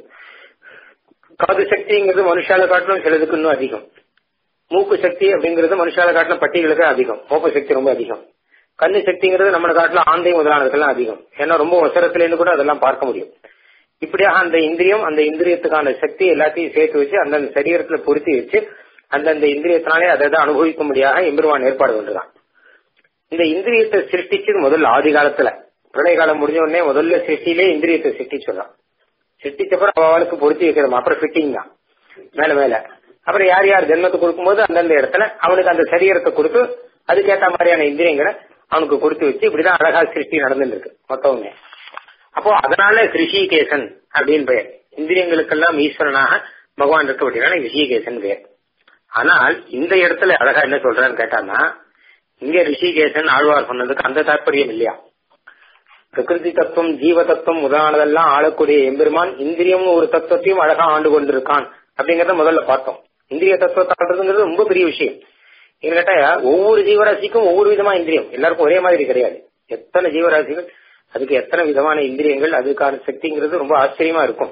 காது சக்திங்கிறது மனுஷால காட்டிலும் சிலதுக்கு இன்னும் அதிகம் மூக்கு சக்தி அப்படிங்கிறது மனுஷால காட்டிலும் பட்டிகளுக்கு அதிகம் மோப்ப சக்தி ரொம்ப அதிகம் கண்ணு சக்திங்கிறது நம்ம காட்டிலும் ஆந்தை முதலானதுக்கெல்லாம் அதிகம் ஏன்னா ரொம்ப அவசரத்துல இருந்து கூட அதெல்லாம் பார்க்க முடியும் இப்படியாக அந்த இந்திரியம் அந்த இந்திரியத்துக்கான சக்தி எல்லாத்தையும் சேர்த்து வச்சு அந்தந்த சரீரத்துல பொருத்தி வச்சு அந்தந்த இந்திரியத்தினாலே அதை தான் அனுபவிக்கும்படியாக எம்பெருமான் ஏற்பாடு பண்றான் இந்த இந்திரியத்தை சிருஷ்டிச்சது முதல்ல ஆதி காலத்துல பிரளய காலம் முடிஞ்ச உடனே முதல்ல சிருஷ்டிலே இந்திரியத்தை சிருஷ்டிச்சிடலாம் சிருஷ்டிச்சப்பறம் அவளுக்கு பொருத்தி வைக்கிறோம் அப்புறம் ஃபிட்டிங் தான் மேல மேல அப்புறம் யார் யார் ஜென்மத்தை கொடுக்கும்போது அந்தந்த இடத்துல அவனுக்கு அந்த சரீரத்தை கொடுத்து அதுக்கேற்ற மாதிரியான இந்திரியங்களை அவனுக்கு கொடுத்து வச்சு இப்படிதான் அழகா சிருஷ்டி நடந்துட்டு இருக்கு மொத்தமே அப்போ அதனால ரிஷிகேசன் அப்படின்னு பெயர் இந்திரியங்களுக்கெல்லாம் ஈஸ்வரனாக பகவான் இருக்க அப்படின்னா ரிஷிகேசன் பெயர் ஆனால் இந்த இடத்துல அழகா என்ன சொல்றான்னு கேட்டான்னா இங்க ரிஷிகேசன் ஆழ்வார் சொன்னதுக்கு அந்த தாற்பயம் இல்லையா பிரகிருதி தத்துவம் ஜீவ தத்துவம் முதலானதெல்லாம் ஆளக்கூடிய எம்பெருமான் இந்திரியம்னு ஒரு தத்துவத்தையும் அழகா ஆண்டு கொண்டிருக்கான் அப்படிங்கறத முதல்ல பார்த்தோம் இந்திரிய தத்துவத்தை ஆடுறதுங்கிறது ரொம்ப பெரிய விஷயம் கேட்டா ஒவ்வொரு ஜீவராசிக்கும் ஒவ்வொரு விதமா இந்திரியம் எல்லாருக்கும் ஒரே மாதிரி கிடையாது எத்தனை ஜீவராசிகள் அதுக்கு எத்தனை விதமான இந்திரியங்கள் அதுக்கான சக்திங்கிறது ரொம்ப ஆச்சரியமா இருக்கும்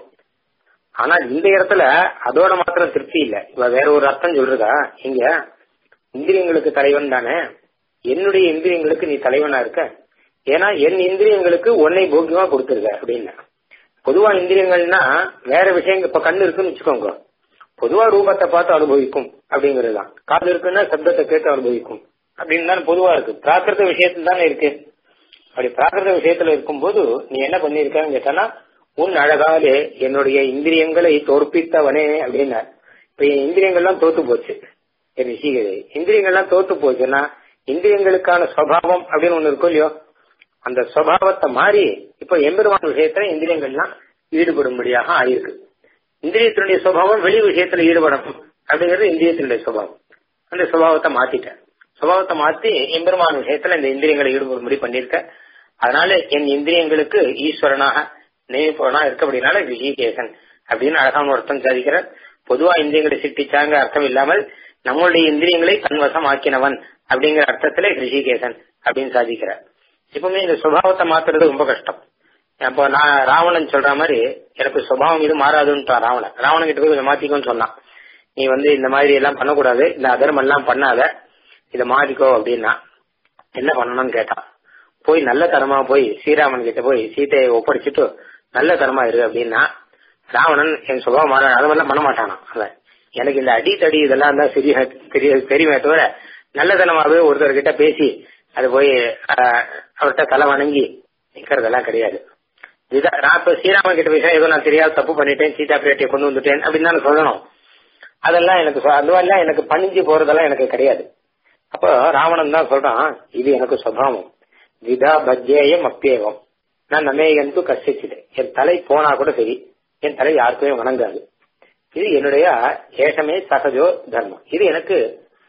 ஆனா இந்த இடத்துல அதோட மாத்திரம் திருப்தி இல்ல இவ வேற ஒரு அர்த்தம் சொல்றதா இங்க இந்திரியங்களுக்கு தலைவன் தானே என்னுடைய இந்திரியங்களுக்கு நீ தலைவனா இருக்க ஏன்னா என் இந்திரியங்களுக்கு உன்னை போக்கியமா கொடுத்துருக்க அப்படின்னு பொதுவா இந்திரியங்கள்னா வேற விஷயங்கள் இப்ப கண்ணு இருக்குன்னு வச்சுக்கோங்க பொதுவா ரூபத்தை பார்த்து அனுபவிக்கும் அப்படிங்கறதுதான் காது இருக்குன்னா சப்தத்தை கேட்டு அனுபவிக்கும் அப்படின்னு தான் பொதுவா இருக்கு பிராகிருத விஷயத்துல தானே இருக்கு அப்படி பிராகிருத விஷயத்துல இருக்கும்போது நீ என்ன பண்ணிருக்கன்னு கேட்டானா உன் அழகாலே என்னுடைய இந்திரியங்களை தோற்பித்தவனே அப்படின்னா இப்ப என் இந்திரியங்கள்லாம் தோத்து போச்சு என் ரிஷிகளே இந்திரியங்கள்லாம் தோத்து போச்சுன்னா இந்திரியங்களுக்கான சுவாவம் அப்படின்னு ஒண்ணு இருக்கும் இல்லையோ அந்த சுவாவத்தை மாறி இப்ப எம்பெருமான விஷயத்துல இந்திரியங்கள்லாம் ஈடுபடும்படியாக ஆயிருக்கு இந்திரியத்தினுடைய சுபாவம் வெளி விஷயத்துல ஈடுபடணும் அப்படிங்கிறது இந்திரியத்தினுடைய சுபாவம் அந்த சுபாவத்தை மாத்திட்டேன் சுபாவத்தை மாத்தி எம்பெருமான விஷயத்துல இந்த இந்திரியங்களை ஈடுபடும்படி பண்ணிருக்க அதனால என் இந்திரியங்களுக்கு ஈஸ்வரனாக நியமிப்பவனா இருக்க அப்படின்னால ரிஷிகேசன் அப்படின்னு அழகான அர்த்தம் சாதிக்கிறார் பொதுவா இந்திரியங்களை சிட்டிச்சாங்க அர்த்தம் இல்லாமல் நம்மளுடைய இந்திரியங்களை தன்வசம் ஆக்கினவன் அப்படிங்கிற அர்த்தத்துல ரிஷிகேசன் அப்படின்னு சாதிக்கிறார் இப்பவுமே இந்த சுபாவத்தை மாத்துறது ரொம்ப கஷ்டம் அப்போ நான் ராவணன் சொல்ற மாதிரி எனக்கு சுபாவம் இது மாறாதுன்னு ராவணன் ராவணன் கிட்ட போய் கொஞ்சம் மாத்திக்கோன்னு சொன்னான் நீ வந்து இந்த மாதிரி எல்லாம் பண்ணக்கூடாது இந்த அதர்மம் எல்லாம் பண்ணாத இதை மாறிக்கோ அப்படின்னா என்ன பண்ணணும்னு கேட்டான் போய் நல்ல தரமா போய் ஸ்ரீராமன் கிட்ட போய் சீதையை ஒப்படைச்சிட்டு நல்ல தரமா இரு அப்படின்னா ராவணன் என் சுபாவம் மாற அது மாதிரிலாம் பண்ண மாட்டானா அவன் எனக்கு இந்த அடி தடி இதெல்லாம் தான் சிறிய தெரிய தெரியுமே தவிர நல்லதனமாவே ஒருத்தர் கிட்ட பேசி அது போய் அவர்கிட்ட தலை வணங்கி நிக்கிறதெல்லாம் கிடையாது இதுதான் நான் இப்ப ஸ்ரீராமன் கிட்ட பேச ஏதோ நான் தெரியாத தப்பு பண்ணிட்டேன் சீதா பிரியாட்டியை கொண்டு வந்துட்டேன் அப்படின்னு தான் சொல்லணும் அதெல்லாம் எனக்கு அந்த மாதிரிலாம் எனக்கு பணிஞ்சு போறதெல்லாம் எனக்கு கிடையாது அப்போ ராவணன் தான் சொல்றான் இது எனக்கு சுபாவம் விதா பஜ்யேயம் அப்பியேவம் நான் நமேயந்து கசிச்சிட்டேன் என் தலை போனா கூட சரி என் தலை யாருக்குமே வணங்காது இது என்னுடைய ஏஷமே சகஜோ தர்மம் இது எனக்கு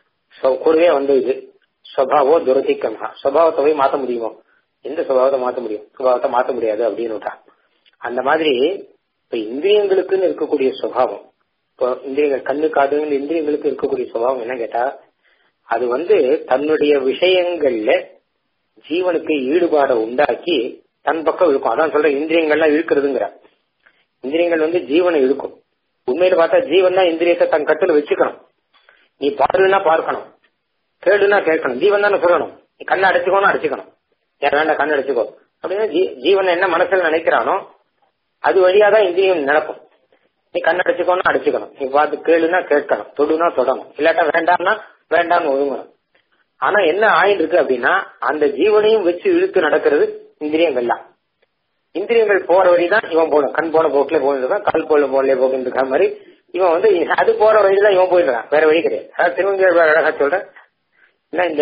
கூடவே வந்து இது சுவாவோ துரதிக்கம்ஹா சுபாவத்தை போய் மாத்த முடியுமோ எந்த சுபாவத்தை மாத்த முடியும் சுபாவத்தை மாத்த முடியாது அப்படின்னு அந்த மாதிரி இப்ப இந்திரியங்களுக்குன்னு இருக்கக்கூடிய சுபாவம் இப்போ இந்திரியங்கள் கண்ணு காது இந்திரியங்களுக்கு இருக்கக்கூடிய சுபாவம் என்ன கேட்டா அது வந்து தன்னுடைய விஷயங்கள்ல ஜீவனுக்கு ஈடுபாடை உண்டாக்கி தன் பக்கம் இருக்கும் அதான் சொல்ற இந்திரியங்கள்லாம் இழுக்கிறதுங்கிற இந்திரியங்கள் வந்து ஜீவனை இழுக்கும் உண்மையில பார்த்தா ஜீவன் தான் இந்திரியத்தை தன் கட்டுல வச்சுக்கணும் நீ பாருன்னா பார்க்கணும் கேளுனா கேட்கணும் ஜீவன் தானே சொல்லணும் நீ கண்ணை அடைச்சுக்கோன்னு அடைச்சுக்கணும் ஏன் வேண்டாம் கண்ணை அடைச்சுக்கோ அப்படின்னா ஜீவன் என்ன மனசுல நினைக்கிறானோ அது வழியா தான் இந்திரியம் நடக்கும் நீ கண்ணை அடைச்சுக்கோன்னா அடைச்சுக்கணும் நீ பார்த்து கேளுனா கேட்கணும் தொடுனா தொடணும் இல்லாட்டா வேண்டாம்னா வேண்டாம்னு ஒதுங்கணும் ஆனா என்ன ஆயிட்டு இருக்கு அப்படின்னா அந்த ஜீவனையும் வச்சு இழுத்து நடக்கிறது இந்திரியங்கள்லாம் இந்திரியங்கள் போற வழிதான் இவன் போகணும் கண் போன போக்குல போயிருக்கான் கால் போல போல போகின்ற மாதிரி இவன் வந்து அது போற வழிதான் இவன் போயிருக்கான் வேற வழி கிடையாது அதாவது திருவங்க அழகா சொல்ற என்ன இந்த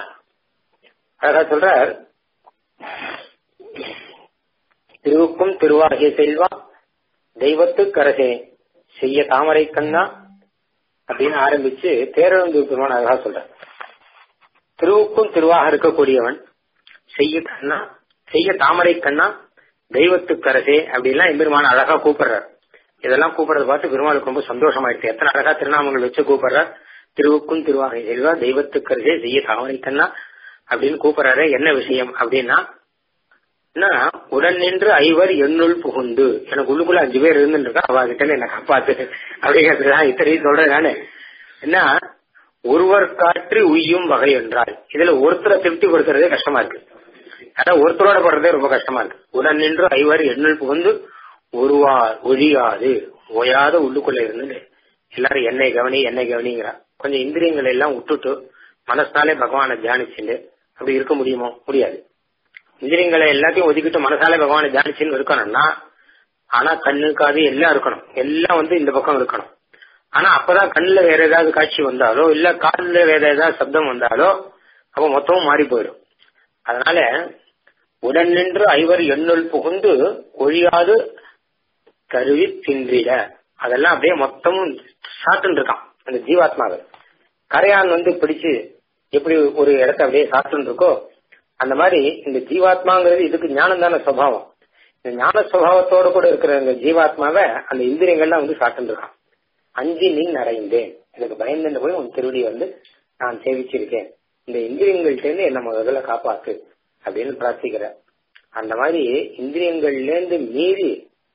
அழகா சொல்ற திருவுக்கும் திருவாகிய செல்வா தெய்வத்துக்கரசே செய்ய தாமரை கண்ணா அப்படின்னு ஆரம்பிச்சு தேரழுந்து பெருமான் அழகா சொல்ற திருவுக்கும் திருவாக இருக்கக்கூடியவன் செய்ய கண்ணா செய்ய தாமரை கண்ணா தெய்வத்துக்கரசே அப்படின்லாம் எம்பெருமான அழகா கூப்பிடுறார் இதெல்லாம் கூப்பிடுறத பார்த்து பெருமாளுக்கு ரொம்ப சந்தோஷமாயிடுச்சு எத்தனை அழகா திருநாமங்கள் வச்சு கூப்பிடுறார் திருவுக்கும் திருவாகை செல்வா தெய்வத்துக்கரசே செய்ய தாமரை கண்ணா அப்படின்னு கூப்பிடுறாரு என்ன விஷயம் அப்படின்னா உடன் நின்று ஐவர் எண்ணுள் புகுந்து எனக்கு உள்ளுக்குள்ள அஞ்சு பேர் இருந்துருக்கா அவ கிட்ட என்ன காப்பாத்து அப்படிங்கிறதுதான் இத்தனையும் சொல்றேன் நானு என்ன ஒருவர் காற்று உய்யும் வகை என்றால் இதுல ஒருத்தரை திருப்திப்படுத்துறதே கஷ்டமா இருக்கு அதான் ஒருத்தரோட படுறதே ரொம்ப கஷ்டமா இருக்கு உடன் நின்று ஐவர் எண்ணுள் புகுந்து ஒருவார் ஒழியாது ஓயாத உள்ளுக்குள்ள இருந்து எல்லாரும் என்னை கவனி என்னை கவனிங்கிறா கொஞ்சம் இந்திரியங்களை எல்லாம் விட்டுட்டு மனசாலே பகவானை தியானிச்சுட்டு அப்படி இருக்க முடியுமோ முடியாது இந்திரியங்களை எல்லாத்தையும் ஒதுக்கிட்டு மனசாலே பகவானை தியானிச்சுன்னு இருக்கணும்னா ஆனா கண்ணு காது எல்லாம் இருக்கணும் எல்லாம் வந்து இந்த பக்கம் இருக்கணும் ஆனா அப்பதான் கண்ணுல வேற ஏதாவது காட்சி வந்தாலோ இல்ல காதுல வேற ஏதாவது சப்தம் வந்தாலோ அப்ப மொத்தமும் மாறி போயிடும் அதனால உடன் நின்று ஐவர் எண்ணுள் புகுந்து ஒழியாது கருவி தின்றிட அதெல்லாம் அப்படியே மொத்தமும் சாத்துன்னு இருக்கான் அந்த ஜீவாத்மாவை கரையான் வந்து பிடிச்சு எப்படி ஒரு இடத்த அப்படியே சாத்துன்னு இருக்கோ அந்த மாதிரி இந்த ஜீவாத்மாங்கிறது இதுக்கு ஞானம் தானே சுவாவம் இந்த ஞான சுவாவத்தோட கூட இருக்கிற இந்த ஜீவாத்மாவை அந்த இந்திரியங்கள்லாம் வந்து சாத்துன்னு இருக்கான் அஞ்சு நின் அடைந்தேன் எனக்கு பயந்துட்டு போய் உன் திருடி வந்து நான் சேவிச்சிருக்கேன் இந்த இந்திரியங்கள்ட்ட இருந்து என்ன முதல்ல காப்பாத்து அப்படின்னு பிரார்த்திக்கிற அந்த மாதிரி இந்திரியங்கள்ல இருந்து மீறி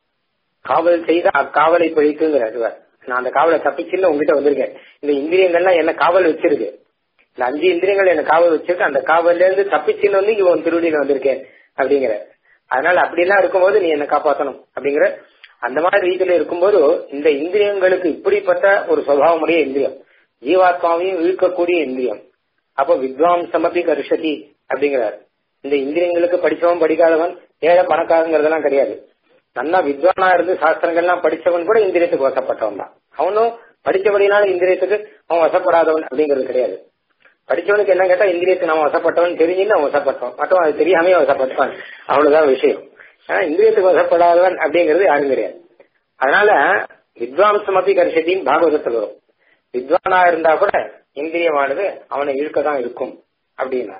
காவல் செய்த அக்காவலை பழிக்குங்கிறார் இவர் நான் அந்த காவலை தப்பிச்சுன்னு உங்ககிட்ட வந்திருக்கேன் இந்த இந்திரியங்கள்லாம் என்ன காவல் வச்சிருக்கு இந்த அஞ்சு இந்திரியங்கள் என்ன காவல் வச்சிருக்கு அந்த காவல்ல இருந்து தப்பிச்சுன்னு வந்து இவன் திருவடியில வந்திருக்கேன் அப்படிங்கிற அதனால அப்படிலாம் இருக்கும்போது நீ என்ன காப்பாத்தணும் அப்படிங்கிற அந்த மாதிரி ரீதியில இருக்கும்போது இந்த இந்திரியங்களுக்கு இப்படிப்பட்ட ஒரு சுவாவமுடைய இந்திரியம் ஜீவாத்மாவையும் இழுக்கக்கூடிய இந்திரியம் அப்போ வித்வாம்சமபி கரிஷதி அப்படிங்கிறார் இந்த இந்திரியங்களுக்கு படிச்சவன் படிக்காதவன் ஏழை பணக்காரங்கிறதெல்லாம் கிடையாது நல்லா வித்வானா இருந்து சாஸ்திரங்கள்லாம் படிச்சவன் கூட இந்திரியத்துக்கு வசப்பட்டவன் தான் அவனும் படிச்சபடினால இந்திரியத்துக்கு அவன் வசப்படாதவன் அப்படிங்கிறது கிடையாது படிச்சவனுக்கு என்ன கேட்டா இந்திரியத்துக்கு நம்ம வசப்பட்டவன் தெரிஞ்சுன்னு அவன் வசப்பட்டவன் மற்றவன் அது தெரியாமே வசப்பட்டான் அவ்வளவுதான் விஷயம் ஆனா இந்திரியத்துக்கு வசப்படாதவன் அப்படிங்கிறது யாரும் கிடையாது அதனால வித்வாம்சம் அப்படி கரிசத்தின் பாகவதத்தில் வரும் வித்வானா இருந்தா கூட இந்திரியமானது அவனை இழுக்கதான் இருக்கும் அப்படின்னா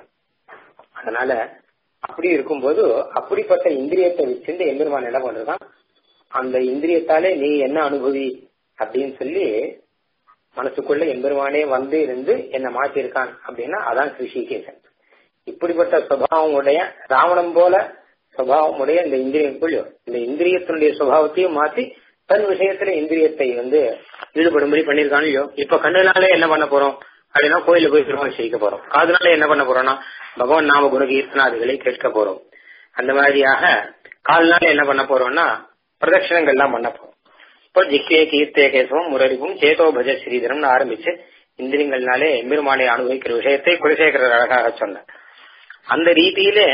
அதனால அப்படி இருக்கும்போது அப்படிப்பட்ட இந்திரியத்தை வச்சிருந்து எம்பெருமான் என்ன பண்றதான் அந்த இந்திரியத்தாலே நீ என்ன அனுபவி அப்படின்னு சொல்லி மனசுக்குள்ள எம்பெருமானே வந்து இருந்து என்ன மாற்றிருக்கான் அப்படின்னா அதான் கிருஷிகேசன் இப்படிப்பட்ட சுபாவம் உடைய ராவணம் போல சுபாவம் உடைய இந்த இந்திரியக்குள் இந்த இந்திரியத்தினுடைய சுபாவத்தையும் மாற்றி தன் விஷயத்துல இந்திரியத்தை வந்து ஈடுபடும்படி பண்ணிருக்கான் இல்லையோ இப்ப கண்ணுனாலே என்ன பண்ண போறோம் அப்படின்னா கோயில போய் பெருமாள் செய்ய போறோம் காதுனால என்ன பண்ண போறோம்னா பகவான் நாம குண கீர்த்தனாதிகளை கேட்க போறோம் அந்த மாதிரியாக கால்னால என்ன பண்ண போறோம்னா பிரதட்சணங்கள்லாம் பண்ண போறோம் இப்போ ஜிக்கே கீர்த்தே கேசவம் முரரிவும் சேதோ பஜ ஸ்ரீதரம்னு ஆரம்பிச்சு இந்திரியங்கள்னாலே எம்பெருமானை அனுபவிக்கிற விஷயத்தை குலசேகரர் அழகாக சொன்னார் அந்த ரீதியிலே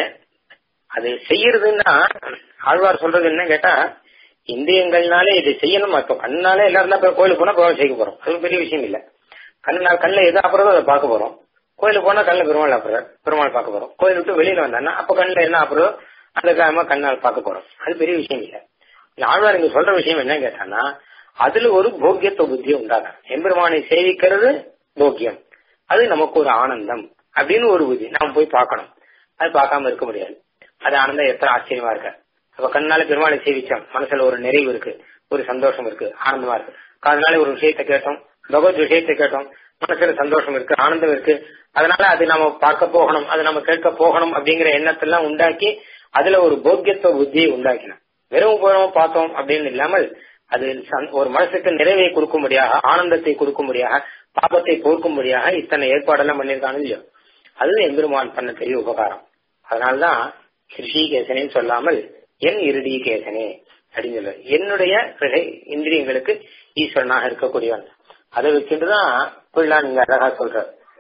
அது செய்யறதுன்னா ஆழ்வார் சொல்றது என்ன கேட்டா இந்திரியங்கள்னாலே இது செய்யணும் அர்த்தம் கண்ணாலே எல்லாரும் தான் கோயிலுக்கு போனா கோவில் செய்ய போறோம் அது பெரிய விஷயம் இல்ல கண்ணு கண்ணில் எது அப்புறம் அதை பார்க்க போறோம் கோயிலுக்கு போனா கண்ணில் பெருமாள் அப்புறம் பெருமாள் பார்க்க போறோம் கோயில் விட்டு வெளியில வந்தான்னா அப்ப கண்ணில் என்ன அப்புறம் அந்த காலமா கண்ணால் பார்க்க போறோம் அது பெரிய விஷயம் இல்ல ஆழ்வார் இங்க சொல்ற விஷயம் என்ன கேட்டான்னா அதுல ஒரு போக்கியத்துவ புத்தி உண்டாகும் எம்பெருமானை சேவிக்கிறது போக்கியம் அது நமக்கு ஒரு ஆனந்தம் அப்படின்னு ஒரு புத்தி நாம போய் பார்க்கணும் அது பார்க்காம இருக்க முடியாது அது ஆனந்தம் எத்தனை ஆச்சரியமா இருக்கு அப்ப கண்ணால பெருமாளை சேவிச்சோம் மனசுல ஒரு நிறைவு இருக்கு ஒரு சந்தோஷம் இருக்கு ஆனந்தமா இருக்கு அதனால ஒரு விஷயத்தை கேட்டோம் பகவத் விஷயத்தை கேட்டோம் மனசுல சந்தோஷம் இருக்கு ஆனந்தம் இருக்கு அதனால அது நம்ம பார்க்க போகணும் அது நம்ம கேட்க போகணும் அப்படிங்கிற எண்ணத்தெல்லாம் உண்டாக்கி அதுல ஒரு போக்கியத்துவ புத்தியை உண்டாக்கினோம் வெறும் போறோம் பார்த்தோம் அப்படின்னு இல்லாமல் அது ஒரு மனசுக்கு நிறைவை கொடுக்கும்படியாக ஆனந்தத்தை கொடுக்கும்படியாக பாபத்தை போக்கும்படியாக இத்தனை ஏற்பாடெல்லாம் பண்ணிருக்காங்க இல்லையோ அது எம்பெருமான் பண்ண பெரிய உபகாரம் அதனால்தான் ரிஷிகேசனே சொல்லாமல் என் இறுதி கேசனே அப்படின்னு சொல்ல என்னுடைய இந்திரியங்களுக்கு ஈஸ்வரனாக இருக்கக்கூடியவன் அதை வச்சுட்டுதான் பிள்ளா நீங்க அழகா சொல்ற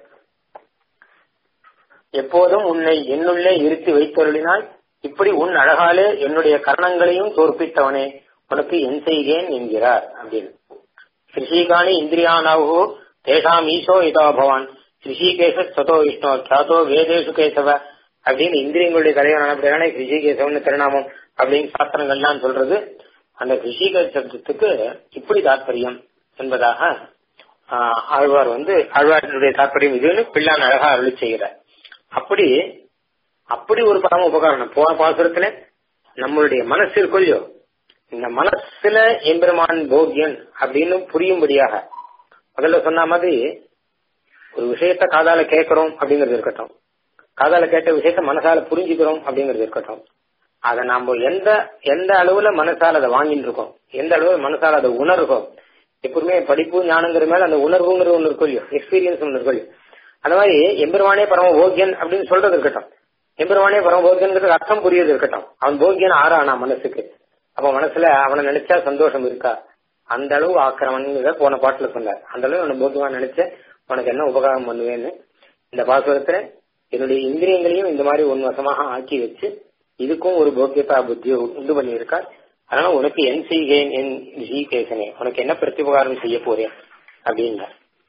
எப்போதும் உன்னை என்னுள்ளே இருத்தி வைத்தருளினால் இப்படி உன் அழகாலே என்னுடைய கரணங்களையும் தோற்பித்தவனே உனக்கு என் செய்கேன் என்கிறார் அப்படின்னு ரிஷிகாணி இந்திரியானாவோ தேசாம் ஈசோ இதா பவான் ரிஷிகேச சதோ விஷ்ணு கியாதோ வேதேஷு கேசவ அப்படின்னு இந்திரியங்களுடைய தலைவன் அப்படின்னா ரிஷிகேசவன் திருநாமம் அப்படின்னு சாஸ்திரங்கள்லாம் சொல்றது அந்த ரிஷிகேச சப்தத்துக்கு இப்படி தாற்பயம் என்பதாக ஆழ்வார் வந்து ஆழ்வாரினுடைய தாற்பயம் இதுன்னு பிள்ளான் அழகா அருளி செய்கிறார் அப்படி அப்படி ஒரு பரம உபகாரம் போன பாசுரத்துல நம்மளுடைய மனசு இருக்கொல்லையோ இந்த மனசுல எம்பெருமான் போகியன் அப்படின்னு புரியும்படியாக முதல்ல சொன்ன மாதிரி ஒரு விஷயத்த காதால கேட்கிறோம் அப்படிங்கறது இருக்கட்டும் காதால கேட்ட விஷயத்த மனசால புரிஞ்சுக்கிறோம் அப்படிங்கறது இருக்கட்டும் அதை நாம எந்த எந்த அளவுல மனசால அதை வாங்கிட்டு இருக்கோம் எந்த அளவுல மனசால அதை உணர்வோம் எப்பவுமே படிப்பு ஞானங்கிற மேல அந்த உணர்வுங்கிற ஒண்ணு இருக்கும் இல்லையோ எக்ஸ்பீரியன்ஸ் ஒண்ணு இருக்கும் இல்லையோ அந்த மாதிரி எம்பெருமானே பரம போகியன் அப்படின்னு சொல்றது இருக்கட்டும் எம்பெருமானே பரம போகியன்கிறது அர்த்தம் புரியுது இருக்கட்டும் அவன் போகியன் ஆறானா மனசுக்கு அப்ப மனசுல அவனை நினைச்சா சந்தோஷம் இருக்கா அந்த அளவு ஆக்கிரமன் போன பாட்டுல சொன்னார் அந்த அளவு அவனை போகியமா நினைச்ச உனக்கு என்ன உபகாரம் பண்ணுவேன்னு இந்த பாசுரத்துல என்னுடைய இந்திரியங்களையும் இந்த மாதிரி ஒன் வசமாக ஆக்கி வச்சு இதுக்கும் ஒரு போக்கியதா புத்தியை உண்டு பண்ணி இருக்கார் அதனால உனக்கு என் செய்கேன் என் ஜீகேசனே உனக்கு என்ன பிரத்யுபகாரம் செய்ய போறேன் அப்படின்னா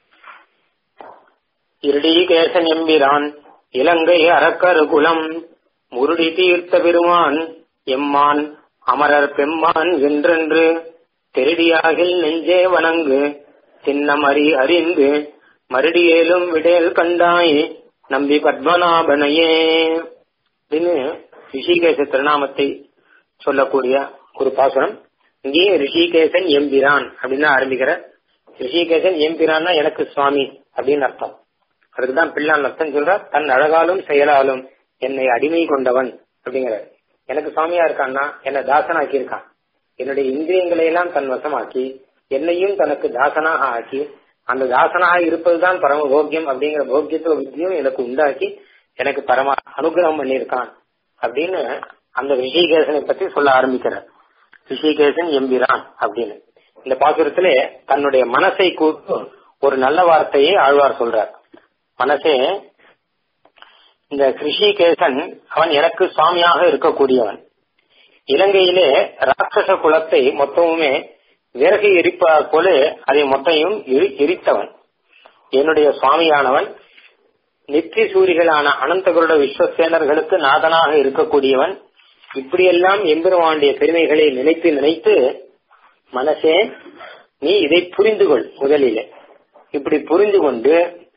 இருடீகேசன் எம்பிரான் இலங்கை அரக்கரு குலம் முருடி தீர்த்த பெருமான் எம்மான் அமரர் பெம்மான் என்றென்று திருடியாகில் நெஞ்சே வணங்கு சின்னமறி அறிந்து மறுடியேலும் விடேல் கண்டாய் நம்பி பத்மநாபனையே அப்படின்னு ரிஷிகேச திருநாமத்தை சொல்லக்கூடிய ஒரு பாசுரம் இங்கே ரிஷிகேசன் எம்பிரான் அப்படின்னு ஆரம்பிக்கிற ரிஷிகேசன் எம்பிரான்னா எனக்கு சுவாமி அப்படின்னு அர்த்தம் அதுக்குதான் பிள்ளான் அர்த்தம் சொல்ற தன் அழகாலும் செயலாலும் என்னை அடிமை கொண்டவன் அப்படிங்கிற எனக்கு சுவாமியா இருக்கான்னா என்ன தாசனாக்கி இருக்கான் என்னுடைய இந்திரியங்களை எல்லாம் தன் வசமாக்கி என்னையும் தனக்கு தாசனாக ஆக்கி அந்த தாசனாக இருப்பதுதான் பரம போக்கியம் அப்படிங்கிற போக்கியத்துவ வித்தியும் எனக்கு உண்டாக்கி எனக்கு பரம அனுகிரகம் பண்ணியிருக்கான் அப்படின்னு அந்த ரிஷிகேசனை பத்தி சொல்ல ஆரம்பிக்கிறார் ரிஷிகேசன் எம்பிரான் அப்படின்னு இந்த பாசுரத்துல தன்னுடைய மனசை கூட்டு ஒரு நல்ல வார்த்தையை ஆழ்வார் சொல்றார் மனசே இந்த ரிஷிகேசன் அவன் எனக்கு சுவாமியாக இருக்கக்கூடியவன் இலங்கையிலே ராட்சச குலத்தை மொத்தமுமே விறகு எரிப்பதால் போல அதை மொத்தையும் எரித்தவன் என்னுடைய சுவாமியானவன் நித்திய சூரிகளான அனந்தகுருட விஸ்வசேனர்களுக்கு நாதனாக இருக்கக்கூடியவன் இப்படியெல்லாம் எம்பெருமானுடைய பெருமைகளை நினைத்து நினைத்து மனசே நீ இதை புரிந்து கொள் முதலிலே இப்படி புரிந்து கொண்டு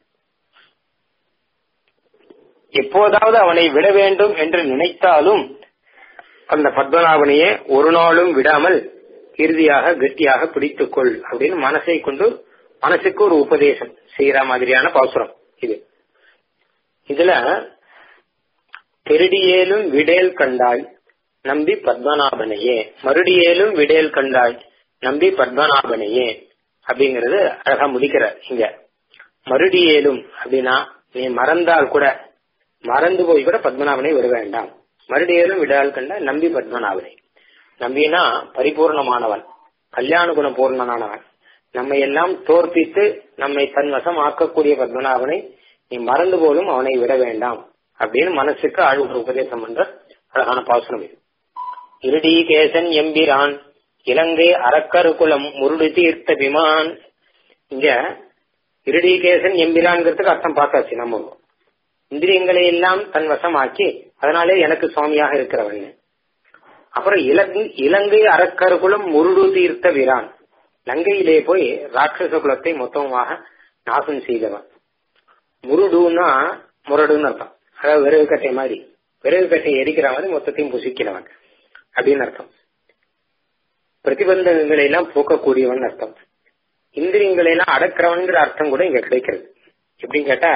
எப்போதாவது அவனை விட வேண்டும் என்று நினைத்தாலும் அந்த பத்மநாபனையே ஒரு நாளும் விடாமல் இறுதியாக கட்டியாக பிடித்துக்கொள் அப்படின்னு மனசை கொண்டு மனசுக்கு ஒரு உபதேசம் செய்யற மாதிரியான பாசுரம் இது இதுல திருடியேலும் விடேல் கண்டாய் நம்பி பத்மநாபனையே மறுடியேலும் விடேல் கண்டாய் நம்பி பத்மநாபனையே அப்படிங்கறது அழகா முடிக்கிறார் இங்க மறுடியேலும் அப்படின்னா நீ மறந்தால் கூட மறந்து போய் கூட பத்மநாபனை விட வேண்டாம் மறுடியேலும் விடால் கண்ட நம்பி பத்மநாபனை நம்பினா பரிபூர்ணமானவன் கல்யாண குண பூர்ணனானவன் நம்மை எல்லாம் தோற்பித்து நம்மை தன் வசம் ஆக்கக்கூடிய பத்மநாபனை நீ மறந்து போலும் அவனை விட வேண்டாம் அப்படின்னு மனசுக்கு ஆழ்வுற உபதேசம் பண்ற அழகான பாசனம் இது இருடீகேசன் எம்பிரான் இலங்கை அரக்கரு குலம் முருடு தீர்த்த விமான் இங்க இருடீகேசன் எம்பிரான்ங்கிறதுக்கு அர்த்தம் பார்த்தாச்சு நம்ம இந்திரியங்களை எல்லாம் தன் வசமாக்கி அதனாலே எனக்கு சுவாமியாக இருக்கிறவன் அப்புறம் இலங்கை இலங்கை அரக்கர் குலம் முருடு தீர்த்த வீரான் லங்கையிலே போய் ராட்சச குலத்தை மொத்தமாக நாசம் செய்தவன் முருடுன்னா முரடுன்னு அர்த்தம் அதாவது விறகு கட்டை மாதிரி விறகு கட்டை எரிக்கிற மாதிரி மொத்தத்தையும் புசிக்கிறவன் அப்படின்னு அர்த்தம் பிரதிபந்தகங்களை எல்லாம் போக்கக்கூடியவன் அர்த்தம் இந்திரியங்களை எல்லாம் அடக்கிறவன்கிற அர்த்தம் கூட இங்க கிடைக்கிறது எப்படின்னு கேட்டா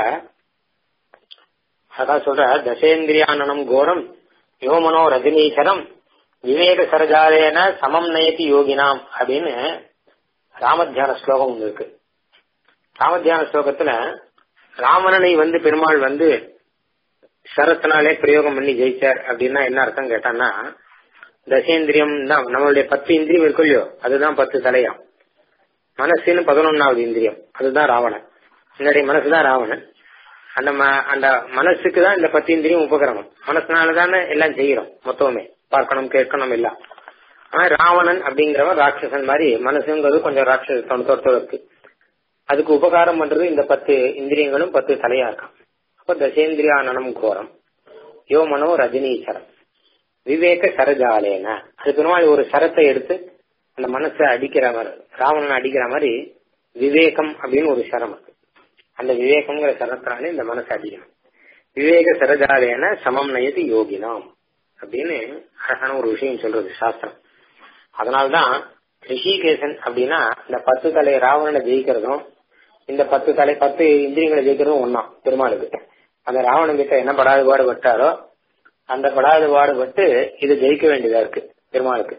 அதான் சொல்ற தசேந்திரியானனம் கோரம் யோமனோ ரஜினீசரம் விவேக சரஜாலேன சமம் நயதி யோகினாம் அப்படின்னு ராமத்தியான ஸ்லோகம் ஒன்று இருக்கு ராமத்தியான ஸ்லோகத்துல ராமணனை வந்து பெருமாள் வந்து சரத்தினாலே பிரயோகம் பண்ணி ஜெயிச்சார் அப்படின்னா என்ன அர்த்தம் கேட்டான்னா தசேந்திரியம் தான் நம்மளுடைய பத்து இந்திரியம் இருக்கும் இல்லையோ அதுதான் பத்து தலையாம் மனசுன்னு பதினொன்னாவது இந்திரியம் அதுதான் ராவணன் என்னுடைய மனசுதான் ராவணன் அந்த அந்த மனசுக்கு தான் இந்த பத்து இந்திரியம் உபகரணம் மனசுனால தானே எல்லாம் செய்யறோம் மொத்தமே பார்க்கணும் கேட்கணும் எல்லாம் ஆனா ராவணன் அப்படிங்கிறவன் ராட்சசன் மாதிரி மனசுங்கிறது கொஞ்சம் ராட்சச தொண்ணூத்தோடு இருக்கு அதுக்கு உபகாரம் பண்றது இந்த பத்து இந்திரியங்களும் பத்து தலையா இருக்கான் அப்ப தசேந்திரியானனம் கோரம் யோ மனோ ரஜினீசரம் விவேக சரஜாலேன அது பின்னாடி ஒரு சரத்தை எடுத்து அந்த மனசை அடிக்கிற மாதிரி ராவணன் அடிக்கிற மாதிரி விவேகம் அப்படின்னு ஒரு சரம் இருக்கு அந்த விவேகம்ங்கிற சரத்தினாலே இந்த மனசை அடிக்கணும் விவேக சரஜாலேன சமம் நயதி யோகினாம் அப்படின்னு அழகான ஒரு விஷயம் சொல்றது சாஸ்திரம் அதனால்தான் ரிஷிகேசன் அப்படின்னா இந்த பத்து தலை ராவணனை ஜெயிக்கிறதும் இந்த பத்து தலை பத்து இந்திரியங்களை ஜெயிக்கிறதும் ஒன்னா பெருமாளுக்கு அந்த ராவணன் கிட்ட என்ன படாது பாடுபட்டாரோ அந்த படாது பாடுபட்டு இது ஜெயிக்க வேண்டியதா இருக்கு பெருமாளுக்கு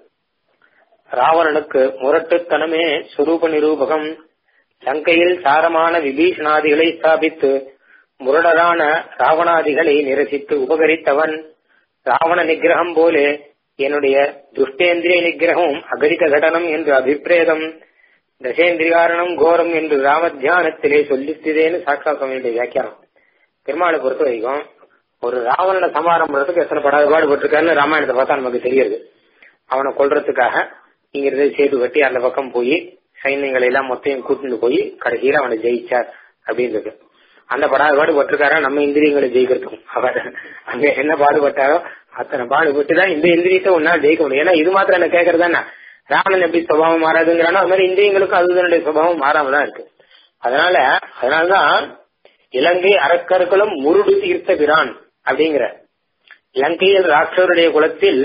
ராவணனுக்கு முரட்டுத்தனமே சுரூப நிரூபகம் லங்கையில் சாரமான விபீஷணாதிகளை ஸ்தாபித்து முரடரான ராவணாதிகளை நிரசித்து உபகரித்தவன் ராவண நிகிரகம் போலே என்னுடைய துஷ்டேந்திரிய நிகிரகம் அகரித கடனம் என்று அபிப்பிரேதம் தசேந்திரிகாரணம் கோரம் என்று ராமத்தியானத்திலே சொல்லித்ததேன்னு சாட்சா சுவாமியுடைய வியாக்கியானம் பெருமாளை பொறுத்த வரைக்கும் ஒரு ராவணனை சமாரம் பண்றதுக்கு எத்தனை படாத பாடுபட்டிருக்காருன்னு ராமாயணத்தை பார்த்தா நமக்கு தெரியுது அவனை கொல்றதுக்காக இங்கிருந்து சேது கட்டி அந்த பக்கம் போய் சைன்யங்களை எல்லாம் மொத்தையும் கூட்டிட்டு போய் கடைசியில அவனை ஜெயிச்சார் அப்படின்றது அந்த படாத பாடுபட்டிருக்காரா நம்ம இந்திரியங்களை ஜெயிக்கிறதுக்கும் அவர் அங்க என்ன பாடுபட்டாரோ அத்தனை பாடுபட்டு தான் இந்த இந்திரியத்தை ஒன்னா ஜெயிக்க முடியும் ஏன்னா இது மாத்திரம் என்ன கேட்கறது தானே ராமன் எப்படி சுபாவம் மாறாதுங்கிறானோ அது மாதிரி இந்திரியங்களுக்கும் அதுதனுடைய சுபாவம் மாறாம தான் இருக்கு அதனால அதனாலதான் இலங்கை அரக்கர்களும் முருடு தீர்த்த பிரான் அப்படிங்கிற இலங்கையில் ராட்சருடைய குலத்தில்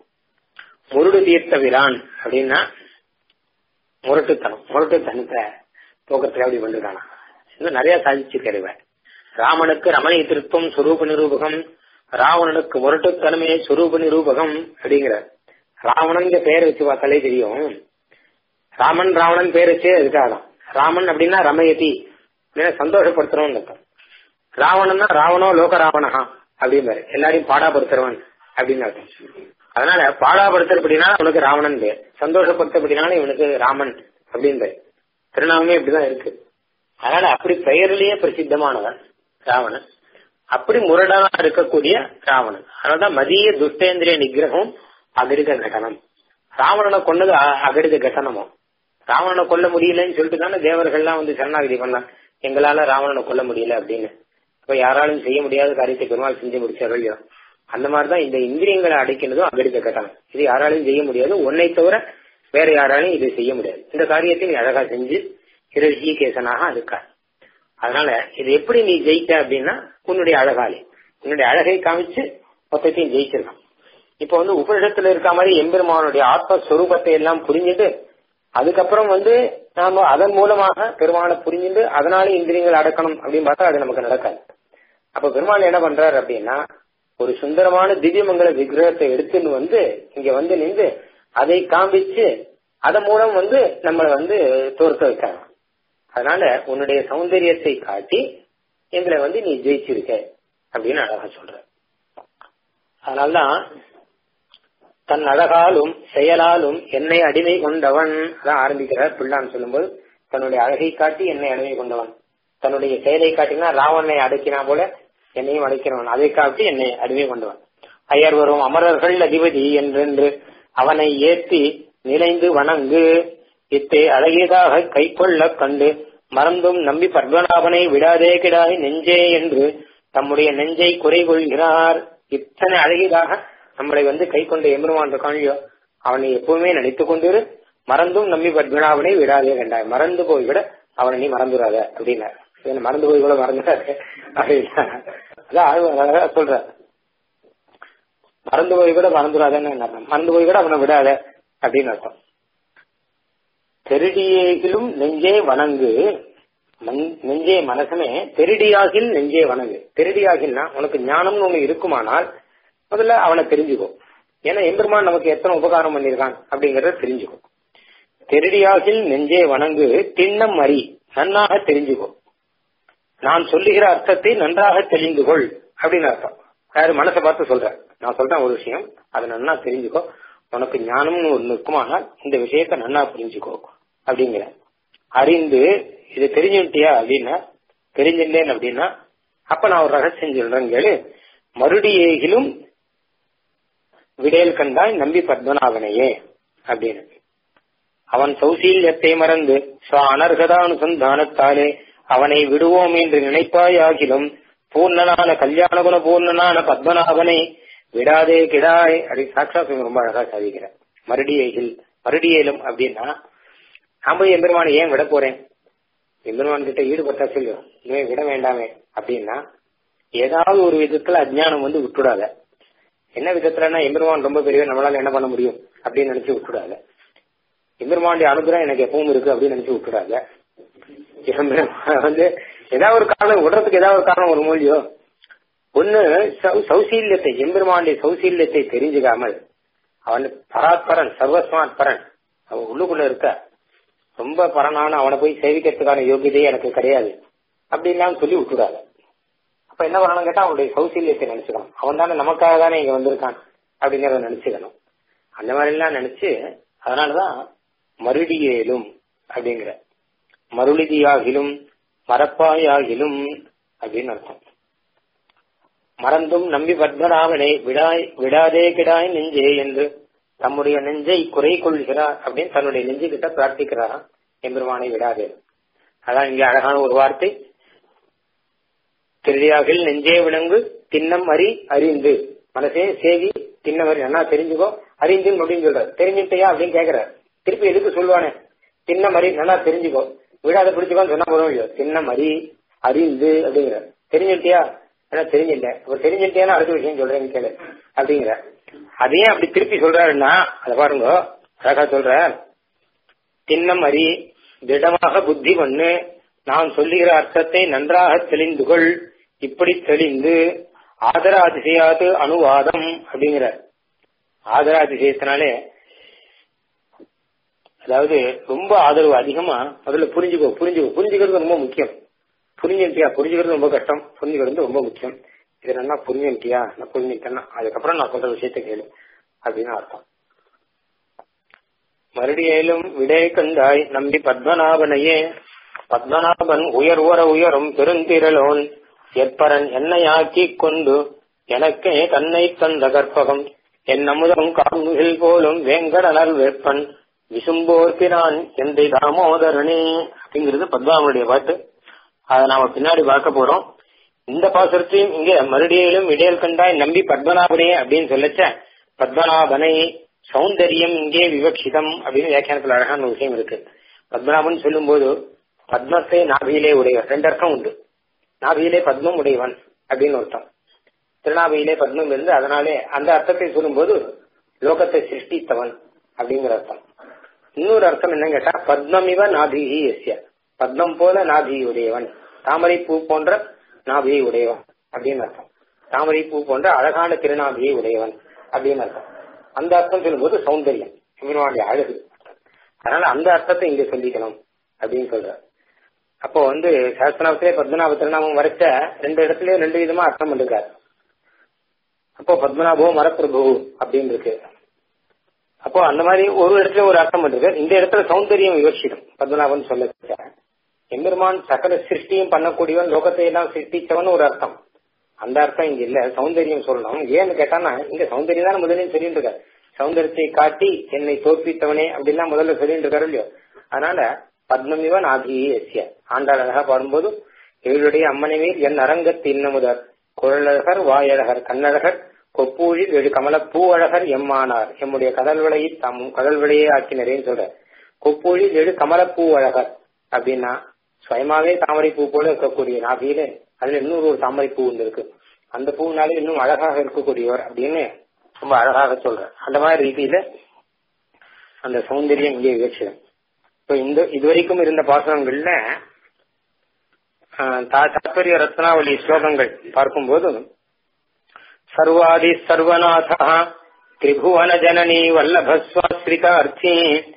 முருடு தீர்த்த விரான் அப்படின்னா முரட்டுத்தனம் முரட்டுத்தனத்தை போக்கத்துல அப்படி பண்ணிருக்கானா இன்னும் நிறைய சாதிச்சிருக்கிறவ ராமனுக்கு ரமணி திருத்தம் சுரூப நிரூபகம் ராவணனுக்கு முரட்டுத்தனமே சுரூப நிரூபகம் அப்படிங்கிறார் ராவணன் பேர் வச்சு பார்த்தாலே தெரியும் ராமன் ராவணன் பேர் வச்சே அதுக்காக தான் ராமன் அப்படின்னா ரமயதி அப்படின்னா சந்தோஷப்படுத்துறவன் அர்த்தம் ராவணன்னா ராவணோ லோக ராவணஹா அப்படிம்பாரு எல்லாரையும் பாடாப்படுத்துறவன் அப்படின்னு அர்த்தம் அதனால பாடாப்படுத்துறபடினா அவனுக்கு ராவணன் பேர் சந்தோஷப்படுத்தபடினால இவனுக்கு ராமன் அப்படின்னு பேர் திருநாமே இப்படிதான் இருக்கு அதனால அப்படி பெயரிலேயே பிரசித்தமானவன் ராவணன் அப்படி முரடனா இருக்கக்கூடிய ராவணன் அதனாலதான் மதிய துஷ்டேந்திரிய நிகிரகம் அகடித கட்டணம் ராவணனை கொன்னது அ- அகடித கட்டணமோ ராவணனை கொல்ல முடியலன்னு சொல்லிட்டு தானே தேவர்கள்லாம் வந்து சரணாகதி பண்ணான் எங்களால ராவணனை கொல்ல முடியல அப்படின்னு இப்ப யாராலும் செய்ய முடியாத காரியத்தை பெருமாள் செஞ்சு முடிச்சாரோ இல்லையோ அந்த மாதிரிதான் இந்த இந்திரியங்களை அடைக்கிறதும் அகடித கட்டணம் இது யாராலையும் செய்ய முடியாது உன்னை தவிர வேற யாராலையும் இதை செய்ய முடியாது இந்த காரியத்தை நீ அழகா செஞ்சு ஹிரஷிகேசனாக இருக்கார் அதனால இது எப்படி நீ ஜெயிக்க அப்படின்னா உன்னுடைய அழகாலே உன்னுடைய அழகை காமிச்சு மொத்தத்தையும் ஜெயிச்சிருக்கான் இப்ப வந்து உபனிஷத்துல இருக்க மாதிரி எம்பெருமானுடைய ஆத்மஸ்வரூபத்தை எல்லாம் புரிஞ்சுட்டு அதுக்கப்புறம் வந்து நாம அதன் மூலமாக பெருமானை புரிஞ்சுட்டு அதனால இந்திரியங்கள் அடக்கணும் அப்படின்னு பார்த்தா அது நமக்கு நடக்காது அப்ப பெருமாள் என்ன பண்றாரு அப்படின்னா ஒரு சுந்தரமான திவ்யமங்கல விக்கிரகத்தை எடுத்துன்னு வந்து இங்க வந்து நின்று அதை காண்பிச்சு அதன் மூலம் வந்து நம்மளை வந்து தோற்க வைக்கிறாங்க அதனால உன்னுடைய சௌந்தரியத்தை காட்டி எங்களை வந்து நீ ஜெயிச்சிருக்க அப்படின்னு அழகா சொல்ற அதனால்தான் தன் அழகாலும் செயலாலும் என்னை அடிமை கொண்டவன் அதான் ஆரம்பிக்கிறார் பிள்ளான் சொல்லும்போது தன்னுடைய அழகை காட்டி என்னை அடிமை கொண்டவன் தன்னுடைய செயலை காட்டினா ராவணனை அடக்கினா போல என்னையும் அடக்கிறவன் அதை காட்டி என்னை அடிமை கொண்டவன் அயர் வரும் அமரர்கள் அதிபதி என்றென்று அவனை ஏத்தி நினைந்து வணங்கு இத்தை அழகியதாக கைக்கொள்ள கண்டு மறந்தும் நம்பி பத்மநாபனை விடாதே கிடாய் நெஞ்சே என்று தம்முடைய நெஞ்சை குறை கொள்கிறார் இத்தனை அழகியதாக நம்மளை வந்து கை கொண்ட எம்பெருமான் இருக்கானியோ அவனை எப்பவுமே நினைத்துக் கொண்டிரு மறந்தும் நம்பி பத்மநாபனை விடாதே கண்டாய் மறந்து போய் விட அவனை நீ மறந்துடாத அப்படின்னார் இவனை மறந்து போய் கூட மறந்துடாத அப்படின்னா அதான் ஆழ்வார் அழகா சொல்ற மறந்து போய் கூட மறந்துடாதன்னு என்ன அர்த்தம் மறந்து போய் கூட அவனை விடாத அப்படின்னு அர்த்தம் தெருடியேகிலும் நெஞ்சே வணங்கு மன்- நெஞ்சே மனசமே தெருடியாகில் நெஞ்சே வணங்கு தெருடியாகில்னா உனக்கு ஞானம்னு ஒண்ணு இருக்குமானால் முதல்ல அவனை தெரிஞ்சுக்கோ ஏன்னா எம்பெருமான் நமக்கு எத்தனை உபகாரம் பண்ணிருக்கான் அப்படிங்கறத தெரிஞ்சுக்கோ தெருடியாகில் நெஞ்சே வணங்கு திண்ணம் அறி நன்னாக தெரிஞ்சுக்கோ நான் சொல்லுகிற அர்த்தத்தை நன்றாக தெரிந்து கொள் அப்படின்னு அர்த்தம் யாரு மனசை பார்த்து சொல்ற நான் சொல்றேன் ஒரு விஷயம் அதை நன்னா தெரிஞ்சுக்கோ உனக்கு ஞானம்னு ஒண்ணு இருக்குமானால் இந்த விஷயத்த நன்னா புரிஞ்சுக்கோ அப்படிங்கிற அறிந்து இது தெரிஞ்சுட்டியா அப்படின்னா தெரிஞ்சுட்டேன் அப்படின்னா அப்ப நான் ஒரு ரகசியம் சொல்றேன் கேளு மறுடியேகிலும் விடையல் கண்டாய் நம்பி பத்மநாபனையே அப்படின்னு அவன் சௌசீல்யத்தை மறந்து ஸ்வ அனர்கதானுசந்தானத்தாலே அவனை விடுவோம் என்று நினைப்பாயாகிலும் பூர்ணனான கல்யாண குண பூர்ணனான பத்மநாபனை விடாதே கிடாய் அப்படி சாட்சா ரொம்ப அழகா சாதிக்கிறார் மறுடியேகில் மறுடியேலும் அப்படின்னா நான் போய் எம்பெருமானை ஏன் விட போறேன் எம்பெருமான் கிட்ட ஈடுபட்டா சொல்லும் இனிமே விட வேண்டாமே அப்படின்னா ஏதாவது ஒரு விதத்துல அஜ்ஞானம் வந்து விட்டுடாத என்ன விதத்துலன்னா எம்பெருமான் ரொம்ப பெரிய நம்மளால என்ன பண்ண முடியும் அப்படின்னு நினைச்சு விட்டுடாத எம்பெருமானுடைய அனுகிரகம் எனக்கு எப்பவும் இருக்கு அப்படின்னு நினைச்சு விட்டுடாத எம்பெருமான் வந்து ஏதாவது ஒரு காரணம் விடுறதுக்கு ஏதாவது ஒரு காரணம் ஒரு மொழியோ ஒண்ணு சௌ- சௌசீல்யத்தை எம்பெருமானுடைய சௌசீல்யத்தை தெரிஞ்சுக்காமல் அவன் பராத்பரன் சர்வஸ்மாத் பரன் அவன் உள்ளுக்குள்ள இருக்க ரொம்ப பரனான அவனை போய் சேவிக்கிறதுக்கான யோகியதையே எனக்கு கிடையாது அப்படின்லாம் சொல்லி விட்டுடாத அப்ப என்ன பண்ணணும் கேட்டா அவனுடைய சௌசீல்யத்தை நினைச்சுக்கணும் அவன் தானே நமக்காக தானே இங்க வந்திருக்கான் அப்படிங்கறத நினைச்சுக்கணும் அந்த மாதிரி எல்லாம் நினைச்சு அதனாலதான் மறுடியேலும் அப்படிங்கிற மருளிதியாகிலும் மரப்பாயாகிலும் அப்படின்னு அர்த்தம் மறந்தும் நம்பி பத்மநாபனை விடாய் விடாதே கிடாய் நெஞ்சே என்று தம்முடைய நெஞ்சை குறை கொள்கிறார் அப்படின்னு தன்னுடைய நெஞ்சு கிட்ட பிரார்த்திக்கிறார் எம்பெருமானை விடாதே அதான் இங்க அழகான ஒரு வார்த்தை திருடியாகில் நெஞ்சே விளங்கு திண்ணம் அறி அறிந்து மனசே சேவி திண்ணமறி நல்லா தெரிஞ்சுக்கோ அறிந்து அப்படின்னு சொல்றாரு தெரிஞ்சுட்டியா அப்படின்னு கேக்குறாரு திருப்பி எதுக்கு சொல்லுவானே திண்ணம் அறி நல்லா தெரிஞ்சுக்கோ விடாத பிடிச்சுக்கோன்னு சொன்னா போதும் இல்லையோ திண்ணம் அறி அறிந்து அப்படிங்கிற தெரிஞ்சுட்டியா ஏன்னா தெரிஞ்சுட்டேன் இப்ப தெரிஞ்சுட்டேன்னா அடுத்த விஷயம் சொல்றேன்னு கேளு அப்படிங்கிற அதையே அப்படி திருப்பி சொல்றாருன்னா அதை பாருங்க அழகா சொல்ற திண்ணம் அறி திடமாக புத்தி பண்ணு நான் சொல்லுகிற அர்த்தத்தை நன்றாக தெளிந்து கொள் இப்படி தெளிந்து ஆதராதிசயாது அனுவாதம் அப்படிங்கிற ஆதராதிசயத்தினாலே அதாவது ரொம்ப ஆதரவு அதிகமா முதல்ல புரிஞ்சுக்கோ புரிஞ்சுக்கோ புரிஞ்சுக்கிறது ரொம்ப முக்கியம் புரிஞ்சுட்டியா புரிஞ்சுக்கிறது ரொம்ப கஷ்டம் புரிஞ்சுக்கிறது ரொம்ப முக்கியம் இது நல்லா புரிஞ்சுட்டியா நான் புரிஞ்சுக்கிட்டேன்னா அதுக்கப்புறம் நான் சொல்ற விஷயத்த கேளு அப்படின்னு அர்த்தம் மறுடியிலும் விடை கண்டாய் நம்பி பத்மநாபனையே பத்மநாபன் உயர் உர உயரும் பெருந்திரளோன் எப்பரன் என்னையாக்கி கொண்டு எனக்கே தன்னை தந்த கற்பகம் என் அமுதம் காமுகில் போலும் வேங்கடனல் வேப்பன் விசும்போர் பிரான் எந்தை தாமோதரனே அப்படிங்கிறது பத்மாவனுடைய பாட்டு அதை நாம பின்னாடி பார்க்க போறோம் இந்த பாசுரத்தையும் இங்க மறுடியிலும் இடையல் கண்டாய் நம்பி பத்மநாபனே அப்படின்னு சொல்லச்ச பத்மநாபனை சௌந்தரியம் இங்கே விவக்ஷிதம் அப்படின்னு வியாக்கியானத்துல அழகான விஷயம் இருக்கு பத்மநாபன் சொல்லும் போது பத்மத்தை நாபியிலே உடையவர் ரெண்டு அர்த்தம் உண்டு நாபியிலே பத்மம் உடையவன் அப்படின்னு அர்த்தம் திருநாபியிலே பத்மம் இருந்து அதனாலே அந்த அர்த்தத்தை சொல்லும்போது லோகத்தை சிருஷ்டித்தவன் அப்படிங்கிற அர்த்தம் இன்னொரு அர்த்தம் என்ன கேட்டா பத்மமிவ நாபிகி எஸ்ய பத்மம் போல நாபி உடையவன் தாமரை பூ போன்ற நாபியை உடையவன் அப்படின்னு அர்த்தம் தாமரை பூ போன்ற அழகான திருநாபியை உடையவன் அப்படின்னு அர்த்தம் அந்த அர்த்தம் சொல்லும்போது சௌந்தரியம் இவனுடைய அழகு அதனால அந்த அர்த்தத்தை இங்க சொல்லிக்கணும் அப்படின்னு சொல்ற அப்போ வந்து சாஸ்திரநாமத்திலே பத்மநாப திருநாமம் வரைச்ச ரெண்டு இடத்துலயும் ரெண்டு விதமா அர்த்தம் பண்ணிருக்காரு அப்போ பத்மநாபோ மரப்பிரபு அப்படின்னு இருக்கு அப்போ அந்த மாதிரி ஒரு இடத்துல ஒரு அர்த்தம் பண்ணிருக்கு இந்த இடத்துல சௌந்தரியம் விவட்சிதம் பத்மநாபன் சொல்ல எம்பெருமான் சகல சிருஷ்டியும் பண்ணக்கூடியவன் லோகத்தை எல்லாம் சிருஷ்டிச்சவன் ஒரு அர்த்தம் அந்த அர்த்தம் இங்க இல்ல சௌந்தரியம் சொல்லணும் ஏன்னு கேட்டானா இங்க சௌந்தரியம் தான் முதலையும் சொல்லிட்டு இருக்காரு சௌந்தரியத்தை காட்டி என்னை தோற்பித்தவனே அப்படின்லாம் முதல்ல சொல்லிட்டு இருக்காரு இல்லையோ அதனால பத்மமிவ நாதி எஸ்ய ஆண்டாள் அழகா பாடும்போது இவருடைய அம்மனைமீர் என் அரங்கத்து இன்னமுதர் குழலழகர் வாயழகர் கண்ணழகர் கொப்பூழில் எழு கமல பூவழகர் எம்மானார் எம்முடைய கடல் விளையை தம் கடல் விளையே ஆக்கினரேன்னு சொல்ற கொப்பூழில் எழு கமல பூவழகர் அப்படின்னா சுயமாவே தாமரை பூ போல இருக்கக்கூடிய நாபியில அதுல இன்னொரு ஒரு தாமரை பூ ஒன்று இருக்கு அந்த பூனாலே இன்னும் அழகாக இருக்கக்கூடியவர் அப்படின்னு ரொம்ப அழகாக சொல்ற அந்த மாதிரி ரீதியில அந்த சௌந்தரியம் இங்கே விவட்சிதம் இப்ப இந்த இதுவரைக்கும் இருந்த பாசனங்கள்ல தாத்பரிய ரத்னாவளி ஸ்லோகங்கள் பார்க்கும்போது சர்வாதி சர்வநாத திரிபுவன ஜனனி வல்லபஸ்வாஸ்ரிதார்த்தி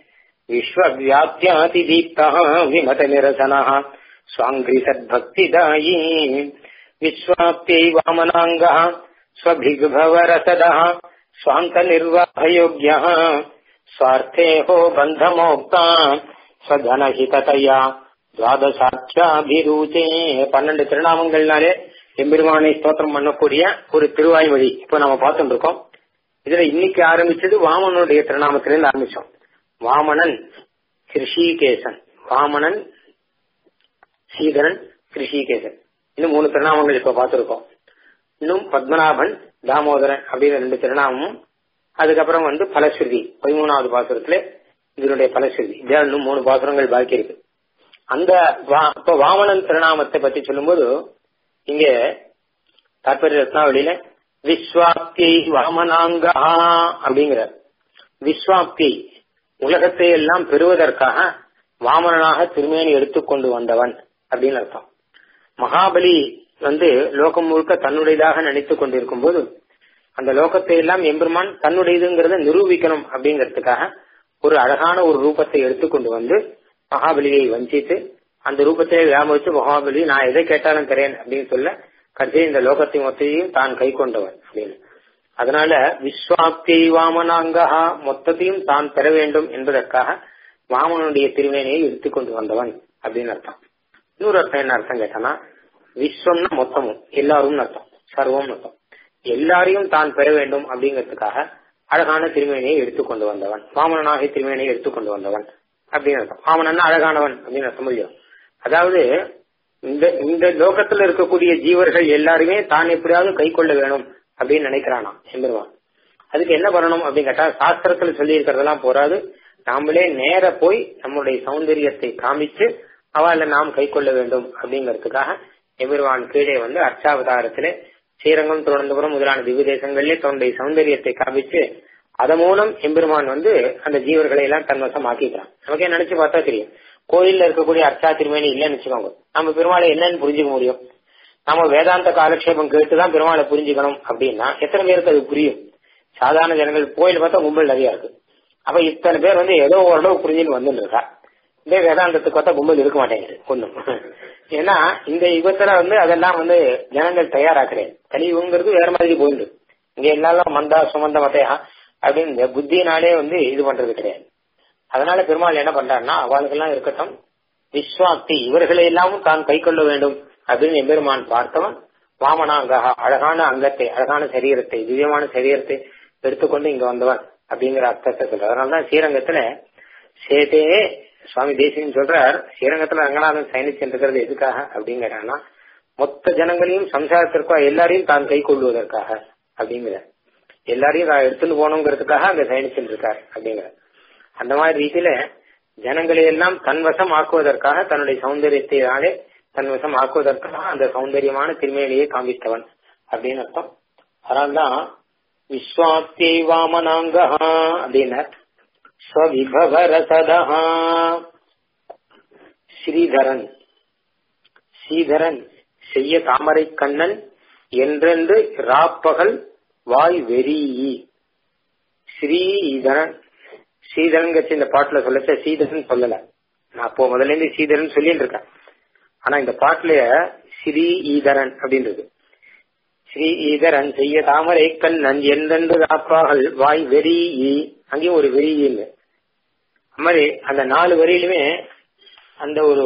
விஸ்வவியாப்தியாதிதீப்தா விமத நிரசன स्वाङ्घ्रि सद्भक्तिदायी विश्वाप्त्यै वामनाङ्गः स्वभिग्भवरसदः स्वान्तनिर्वाहयोग्यः स्वार्थेहो बन्धमोक्ता स्वधनहिततया துவாதசாட்சாபிரூச்சே பன்னெண்டு திருநாமங்கள்னாலே எம்பெருமானை ஸ்தோத்திரம் பண்ணக்கூடிய ஒரு திருவாய்மொழி இப்போ நம்ம பார்த்துட்டு இருக்கோம் இதுல இன்னைக்கு ஆரம்பிச்சது வாமனுடைய திருநாமத்திலிருந்து ஆரம்பிச்சோம் வாமனன் கிருஷிகேசன் வாமனன் ஸ்ரீதரன் கிருஷிகேசன் இன்னும் மூணு திருநாமங்கள் இப்ப பார்த்திருக்கோம் இன்னும் பத்மநாபன் தாமோதரன் அப்படின்னு ரெண்டு திருநாமமும் அதுக்கப்புறம் வந்து பலஸ்ருதி பதிமூணாவது பாசுரத்துல இதனுடைய பலஸ்ருதி இதே இன்னும் மூணு பாசுரங்கள் பாக்கி இருக்கு அந்த இப்ப வாமனன் திருநாமத்தை பத்தி சொல்லும்போது இங்க தாற்பரிய ரத்னாவளியில விஸ்வாப்தியை வாமனாங்கா அப்படிங்கிற விஸ்வாப்தி உலகத்தை எல்லாம் பெறுவதற்காக வாமனனாக திருமேனி எடுத்துக்கொண்டு வந்தவன் அப்படின்னு அர்த்தம் மகாபலி வந்து லோகம் முழுக்க தன்னுடையதாக நினைத்துக் கொண்டிருக்கும் போது அந்த லோகத்தை எல்லாம் எம்பெருமான் தன்னுடையதுங்கிறத நிரூபிக்கணும் அப்படிங்கறதுக்காக ஒரு அழகான ஒரு ரூபத்தை எடுத்துக்கொண்டு வந்து மகாபலியை வஞ்சித்து அந்த ரூபத்திலே வியாபிச்சு மகாபலி நான் எதை கேட்டாலும் தரேன் அப்படின்னு சொல்ல கடைசி இந்த லோகத்தை மொத்தையும் தான் கை கொண்டவன் அப்படின்னு அதனால விஸ்வாப்தி வாமனாங்கா மொத்தத்தையும் தான் பெற வேண்டும் என்பதற்காக வாமனுடைய திருவேணியை எடுத்துக்கொண்டு வந்தவன் அப்படின்னு அர்த்தம் இன்னொரு அர்த்தம் என்ன அர்த்தம் கேட்டானா விஸ்வம்னா மொத்தமும் எல்லாரும் அர்த்தம் சர்வம் அர்த்தம் எல்லாரையும் தான் பெற வேண்டும் அப்படிங்கிறதுக்காக அழகான திருமேனியை எடுத்துக்கொண்டு வந்தவன் வாமனாகிய திருமேனியை எடுத்துக்கொண்டு வந்தவன் அப்படின்னு அர்த்தம் வாமனன்னா அழகானவன் அப்படின்னு அர்த்தம் முடியும் அதாவது இந்த இந்த லோகத்துல இருக்கக்கூடிய ஜீவர்கள் எல்லாருமே தான் எப்படியாவது கை கொள்ள வேணும் அப்படின்னு நினைக்கிறானா எம்பெருவான் அதுக்கு என்ன பண்ணணும் அப்படின்னு கேட்டா சாஸ்திரத்துல சொல்லி இருக்கிறதெல்லாம் போறாது நாமளே நேர போய் நம்முடைய சௌந்தரியத்தை காமிச்சு அவளை நாம் கை கொள்ள வேண்டும் அப்படிங்கறதுக்காக எம்பெருவான் கீழே வந்து அர்ச்சாவதாரத்திலே ஸ்ரீரங்கம் திருவனந்தபுரம் முதலான திவ்ய தேசங்களிலே தன்னுடைய சௌந்தரியத்தை காமிச்சு அதன் மூலம் எம்பெருமான் வந்து அந்த ஜீவர்களை எல்லாம் தன்வசம் ஆக்கிக்கிறான் நமக்கே நினைச்சு பார்த்தா தெரியும் கோயில்ல இருக்கக்கூடிய அர்ச்சா திருமேனி இல்லைன்னு வச்சுக்கோங்க நம்ம பெருமாளை என்னன்னு புரிஞ்சுக்க முடியும் நாம வேதாந்த காலக்ஷேபம் கேட்டுதான் பெருமாளை புரிஞ்சுக்கணும் அப்படின்னா எத்தனை பேருக்கு அது புரியும் சாதாரண ஜனங்கள் கோயில் பார்த்தா கும்பல் நிறைய இருக்கு அப்ப இத்தனை பேர் வந்து ஏதோ ஓரளவு புரிஞ்சுன்னு வந்துட்டு இருக்கா இந்த வேதாந்தத்துக்கு பார்த்தா கும்பல் இருக்க மாட்டேங்குது ஒண்ணும் ஏன்னா இந்த யுகத்துல வந்து அதெல்லாம் வந்து ஜனங்கள் தயாராக்குறேன் கலியுகங்கிறது வேற மாதிரி போயிடுது இங்க எல்லாம் மந்தா சுமந்த மத்தையா அப்படின்னு இந்த புத்தியினாலே வந்து இது பண்றது கிடையாது அதனால பெருமாள் என்ன பண்றாருன்னா அவளுக்கெல்லாம் இருக்கட்டும் விஸ்வாக்தி இவர்களை எல்லாமும் தான் கை கொள்ள வேண்டும் அப்படின்னு எம்பெருமான் பார்த்தவன் வாமனாங்க அழகான அங்கத்தை அழகான சரீரத்தை திவ்யமான சரீரத்தை எடுத்துக்கொண்டு இங்க வந்தவன் அப்படிங்கிற அர்த்தத்தை சொல்ற அதனாலதான் ஸ்ரீரங்கத்துல சேதே சுவாமி தேசியன் சொல்றார் ஸ்ரீரங்கத்துல ரங்கநாதன் சயனிச்சிருக்கிறது எதுக்காக அப்படிங்கிறான்னா மொத்த ஜனங்களையும் சம்சாரத்திற்கோ எல்லாரையும் தான் கை கொள்வதற்காக அப்படிங்கிற எல்லாரையும் தான் எடுத்துட்டு போகணுங்கிறதுக்காக அங்க சயனிச்சுட்டு இருக்கார் அப்படிங்கிற அந்த மாதிரி ரீதியில ஜனங்களை எல்லாம் தன்வசம் ஆக்குவதற்காக தன்னுடைய சௌந்தரியத்தினாலே தன்வசம் ஆக்குவதற்காக அந்த சௌந்தரியமான திருமேனியை காண்பித்தவன் அப்படின்னு அர்த்தம் அதனால்தான் விஸ்வாத்தியை வாமனாங்கா அப்படின்னார் ஸ்வவிபவரசதா ஸ்ரீதரன் ஸ்ரீதரன் செய்ய தாமரை கண்ணன் என்றென்று ராப்பகல் வாய் வெறி ஸ்ரீதரன் ஸ்ரீதரன் கட்சி இந்த பாட்டுல சொல்லச்ச ஸ்ரீதரன் சொல்லல நான் அப்போ முதல்ல இருந்து ஸ்ரீதரன் சொல்லிட்டு இருக்கேன் ஆனா இந்த பாட்டுல ஸ்ரீ ஈதரன் அப்படின்றது ஸ்ரீ ஈதரன் செய்ய தாமரை கண்ணன் என்றென்று ராப்பாகல் வாய் வெறி அங்கேயும் ஒரு வெறியின்னு அது மாதிரி அந்த நாலு வரியிலுமே அந்த ஒரு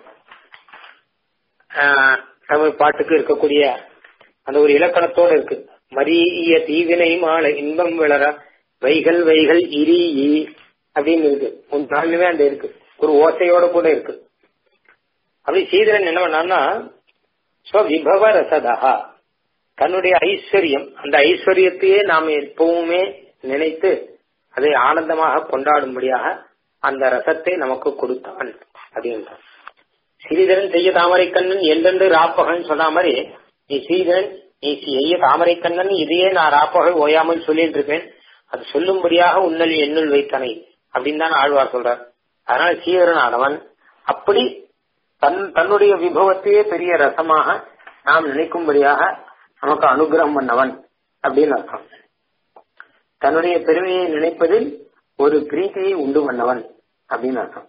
தமிழ் பாட்டுக்கு இருக்கக்கூடிய அந்த ஒரு இலக்கணத்தோட இருக்கு மரிய தீவினை மாலை இன்பம் விளர வைகள் வைகள் இரி அப்படின்னு இருக்கு உன் நாளுமே அந்த இருக்கு ஒரு ஓசையோட கூட இருக்கு அப்படி சீதரன் என்ன பண்ணான்னா ஸ்வவிபவ ரசதா தன்னுடைய ஐஸ்வர்யம் அந்த ஐஸ்வர்யத்தையே நாம் எப்பவுமே நினைத்து அதை ஆனந்தமாக கொண்டாடும்படியாக அந்த ரசத்தை நமக்கு கொடுத்தான் அப்படின்றான் ஸ்ரீதரன் செய்ய தாமரை கண்ணன் என்றென்று ராப்பகன் சொன்ன மாதிரி நீ ஸ்ரீதரன் நீ செய்ய தாமரை கண்ணன் இதையே நான் ராப்பகல் ஓயாமல் சொல்லிட்டு இருப்பேன் அது சொல்லும்படியாக உன்னல் எண்ணுள் வைத்தனை அப்படின்னு தான் ஆழ்வார் சொல்றார் அதனால ஸ்ரீதரன் ஆனவன் அப்படி தன் தன்னுடைய விபவத்தையே பெரிய ரசமாக நாம் நினைக்கும்படியாக நமக்கு அனுகிரகம் பண்ணவன் அப்படின்னு அர்த்தம் தன்னுடைய பெருமையை நினைப்பதில் ஒரு பிரீத்தியை உண்டு பண்ணவன் அப்படின்னு அர்த்தம்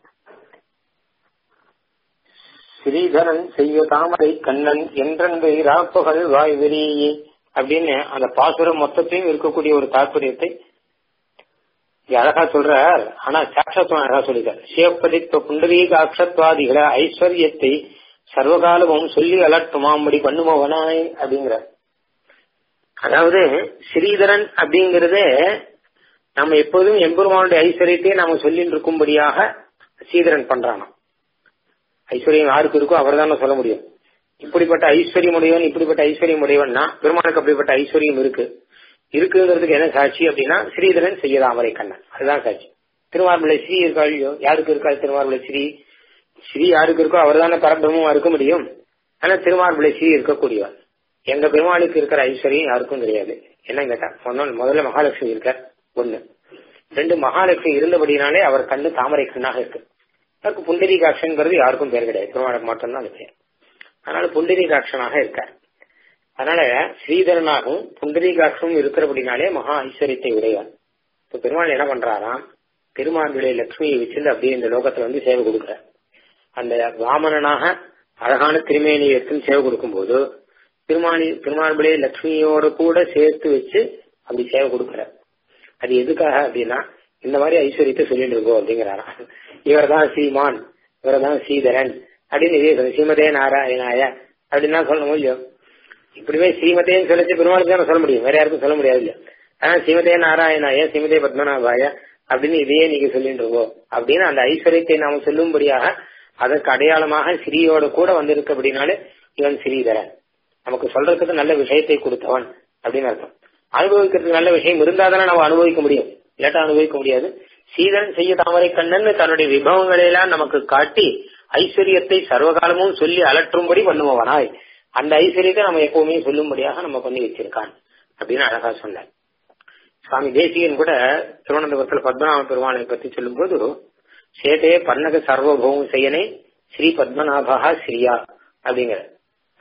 ஸ்ரீதரன் செய்ய தாமரை கண்ணன் என்றென்று ராப்பகல் வாய் வெறியே அப்படின்னு அந்த பாசுரம் மொத்தத்தையும் இருக்கக்கூடிய ஒரு தாற்பயத்தை அழகா சொல்றார் ஆனா சாட்சத்துவம் அழகா சொல்லிட்டார் சிவப்பதித்வ புண்டரீக அக்ஷத்வாதிகள ஐஸ்வர்யத்தை சர்வகாலமும் சொல்லி அலட்டுமாம்படி பண்ணுமவனாய் அப்படிங்கிறார் அதாவது ஸ்ரீதரன் அப்படிங்கறதே நம்ம எப்போதும் எம்பெருமானுடைய ஐஸ்வர்யத்தையே நாம சொல்லிட்டு இருக்கும்படியாக ஸ்ரீதரன் பண்றானாம் ஐஸ்வர்யம் யாருக்கு இருக்கோ அவர் தானே சொல்ல முடியும் இப்படிப்பட்ட ஐஸ்வர்யம் உடையவன் இப்படிப்பட்ட ஐஸ்வர்யம் உடையவன்னா பெருமானுக்கு அப்படிப்பட்ட ஐஸ்வர்யம் இருக்கு இருக்குங்கிறதுக்கு என்ன சாட்சி அப்படின்னா ஸ்ரீதரன் செய்ய தாமரை கண்ணன் அதுதான் சாட்சி திருமார்மலை ஸ்ரீ இருக்கா இல்லையோ யாருக்கு இருக்கா திருமார்மலை ஸ்ரீ ஸ்ரீ யாருக்கு இருக்கோ அவர் தானே பரபிரமும் இருக்க முடியும் ஆனா திருமார்மலை ஸ்ரீ இருக்கக்கூடியவர் எங்க பெருமாளுக்கு இருக்கிற ஐஸ்வர்யம் யாருக்கும் கிடையாது என்ன கேட்டா முதல்ல மகாலட்சுமி இருக்கார் ஒண்ணு ரெண்டு மகாலட்சுமி இருந்தபடினாலே அவர் கண்ணு தாமரை கண்ணாக இருக்கு அவருக்கு புண்டரீகாட்சன்கிறது யாருக்கும் பேர் கிடையாது பெருமாளுக்கு மட்டும்தான் அது பேர் அதனால புண்டரீகாட்சனாக இருக்கார் அதனால ஸ்ரீதரனாகவும் புண்டரீகாட்சமும் இருக்கிறபடினாலே மகா ஐஸ்வர்யத்தை உடையவர் இப்ப பெருமாள் என்ன பண்றாராம் திருமார்பிளை லட்சுமியை வச்சிருந்து அப்படியே இந்த லோகத்துல வந்து சேவை கொடுக்குற அந்த வாமனனாக அழகான திருமேனியை எடுத்து சேவை கொடுக்கும் போது திருமாலி திருமார்பிளை லட்சுமியோட கூட சேர்த்து வச்சு அப்படி சேவை கொடுக்குற அது எதுக்காக அப்படின்னா இந்த மாதிரி ஐஸ்வர்யத்தை சொல்லிட்டு இருக்கோம் அப்படிங்கிறாரா இவர் தான் ஸ்ரீமான் இவர் தான் ஸ்ரீதரன் அப்படின்னு இதே சொல்லு ஸ்ரீமதே நாராயணாய அப்படின்னு தான் சொல்லணும் இல்லையோ இப்படிவே ஸ்ரீமதேன்னு சொல்லிச்சு பெருமாளுக்கு தான் சொல்ல முடியும் வேற யாருக்கும் சொல்ல முடியாது இல்லையா ஆனா ஸ்ரீமதே நாராயணாய ஸ்ரீமதே பத்மநாபாய அப்படின்னு இதையே நீங்க சொல்லிட்டு இருக்கோம் அப்படின்னு அந்த ஐஸ்வர்யத்தை நாம சொல்லும்படியாக அதற்கு அடையாளமாக ஸ்ரீயோட கூட வந்திருக்கு அப்படின்னாலே இவன் ஸ்ரீதரன் நமக்கு சொல்றதுக்கு நல்ல விஷயத்தை கொடுத்தவன் அப்படின்னு அர்த்தம் அனுபவிக்கிறதுக்கு நல்ல விஷயம் இருந்தா தானே நம்ம அனுபவிக்க முடியும் இல்லாட்டா அனுபவிக்க முடியாது சீதன் செய்ய தாமரை கண்ணன் தன்னுடைய விபவங்களை எல்லாம் நமக்கு காட்டி ஐஸ்வர்யத்தை சர்வகாலமும் சொல்லி அலற்றும்படி பண்ணுபவனாய் அந்த ஐஸ்வர்யத்தை நம்ம எப்பவுமே சொல்லும்படியாக நம்ம பண்ணி வச்சிருக்கான் அப்படின்னு அழகா சொன்னார் சுவாமி தேசிகன் கூட திருவனந்தபுரத்துல பத்மநாப பெருமானை பத்தி சொல்லும்போது சேதே பன்னக சர்வபௌம செய்யனே ஸ்ரீ பத்மநாபா ஸ்ரீயா அப்படிங்கிற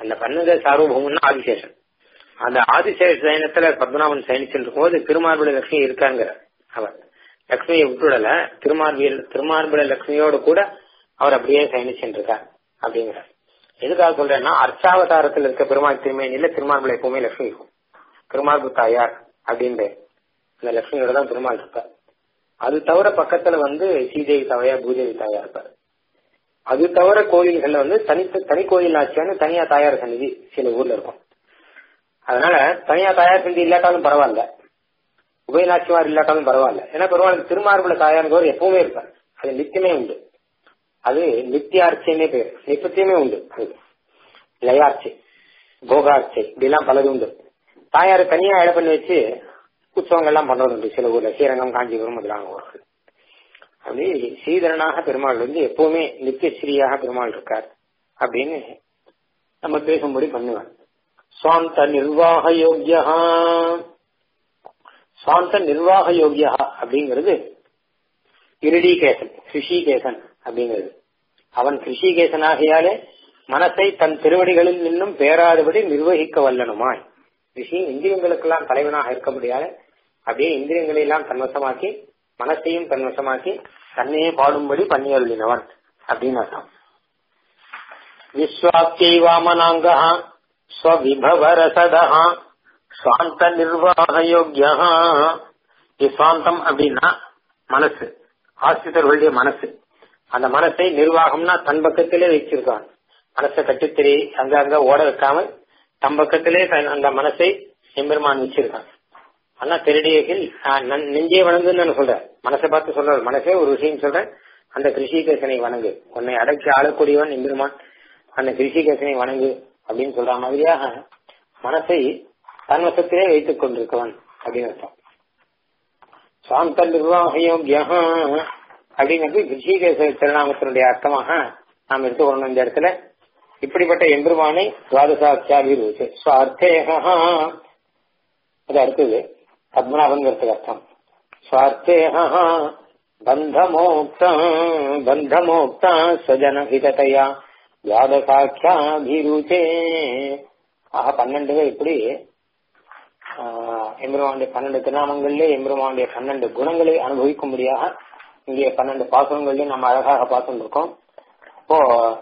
அந்த பன்னக சார்வபௌமன்னா ஆதிசேஷன் அந்த ஆதிசேஷ சயனத்துல பத்மநாபன் சயனிச்சுட்டு இருக்கும்போது திருமார்புல லட்சுமி இருக்காங்கிற அவர் லட்சுமியை விட்டுடல திருமார்பியல் திருமார்புல லட்சுமியோட கூட அவர் அப்படியே சயனிச்சுட்டு இருக்கார் அப்படிங்கிறார் எதுக்காக சொல்றேன்னா அர்ச்சாவதாரத்தில் இருக்க பெருமாள் திருமேனியில திருமார்புல எப்பவுமே லட்சுமி இருக்கும் திருமார்பு தாயார் அப்படின்னு அந்த லட்சுமியோட தான் பெருமாள் இருப்பார் அது தவிர பக்கத்துல வந்து ஸ்ரீதேவி தாயார் பூதேவி தாயார் இருப்பார் அது தவிர கோயில்கள்ல வந்து தனி தனி கோயில் ஆட்சியான்னு தனியா தாயார் சந்நிதி சில ஊர்ல இருக்கும் அதனால தனியா தாயார் சந்நிதி இல்லாட்டாலும் பரவாயில்ல உபயநாச்சிமார் இல்லாட்டாலும் பரவாயில்ல ஏன்னா பெருமாளுக்கு திருமார்புல தாயார்கோர் எப்பவுமே இருப்பார் அது நித்தியமே உண்டு அது நித்தியார்ச்சைன்னே பேர் நித்தியமே உண்டு அது லயார்ச்சை போகார்ச்சை இப்படிலாம் பலது உண்டு தாயார் தனியா இட பண்ணி வச்சு உற்சவங்கள்லாம் பண்றது உண்டு சில ஊர்ல ஸ்ரீரங்கம் காஞ்சிபுரம் முதலான ஊர்கள் அப்படி ஸ்ரீதரனாக பெருமாள் வந்து எப்பவுமே நித்திய ஸ்ரீயாக பெருமாள் இருக்கார் அப்படின்னு நம்ம பேசும்படி பண்ணுவேன் சுவாந்த நிர்வாக யோகியா சுவாந்த நிர்வாக யோகியா அப்படிங்கிறது இருடிகேசன் கிருஷிகேசன் அப்படிங்கிறது அவன் கிருஷிகேசனாகியாலே மனத்தை தன் திருவடிகளில் இன்னும் பேராதபடி நிர்வகிக்க வல்லனுமாய் ரிஷி இந்திரியங்களுக்கெல்லாம் தலைவனாக இருக்க முடியாத அப்படியே இந்திரியங்களை எல்லாம் தன்வசமாக்கி மனசையும் தன்வசமாக்கி தன்னையே பாடும்படி பண்ணியருளினவன் அப்படின்னு அர்த்தம் விஸ்வாக்கியை வாமனாங்கா ஸ்வவிபவரசதா சுவாந்த நிர்வாக யோக்கியா சுவாந்தம் அப்படின்னா மனசு ஆசிரியர்களுடைய மனசு அந்த மனசை நிர்வாகம்னா தன் பக்கத்திலே வச்சிருக்கான் மனசை கட்டுத்திரி அங்க அங்க ஓட வைக்காமல் தம் பக்கத்திலே அந்த மனசை எம்பெருமான் வச்சிருக்கான் ஆனா திருடியர்கள் நெஞ்சே வணங்குன்னு சொல்றேன் மனசை பார்த்து சொல்றாரு மனசே ஒரு விஷயம் சொல்றேன் அந்த கிருஷிகேசனை வணங்கு உன்னை அடக்கி ஆளக்கூடியவன் எம்பெருமான் அந்த கிருஷிகேசனை வணங்கு அப்படின்னு சொல்ற மாதிரியாக மனசை தன்வசத்திலே வைத்துக் கொண்டிருக்கவன் அப்படின்னு அர்த்தம் சாந்த நிர்வாகயோக்கியா அப்படிங்கிறது கிருஷிகேச திருநாமத்தினுடைய அர்த்தமாக நாம் எடுத்துக்கொள்ளணும் இந்த இடத்துல இப்படிப்பட்ட எம்பெருமானை துவாதசாட்சியாபிருச்சு சுவார்த்தேகா அது அடுத்தது பத்மநாபங்கிறதுக்கு அர்த்தம் சுவார்த்தேகா பந்தமோக்தா பந்தமோக்தா சஜனஹிததையா துவாதசாட்சியாபிருச்சே ஆக பன்னெண்டு இப்படி எம்பெருமானுடைய பன்னெண்டு திருநாமங்களிலே எம்பெருமானுடைய பன்னெண்டு குணங்களை அனுபவிக்கும்படியாக இங்கே பன்னெண்டு பாசனங்களையும் நம்ம அழகாக பார்த்துட்டு இருக்கோம் இப்போ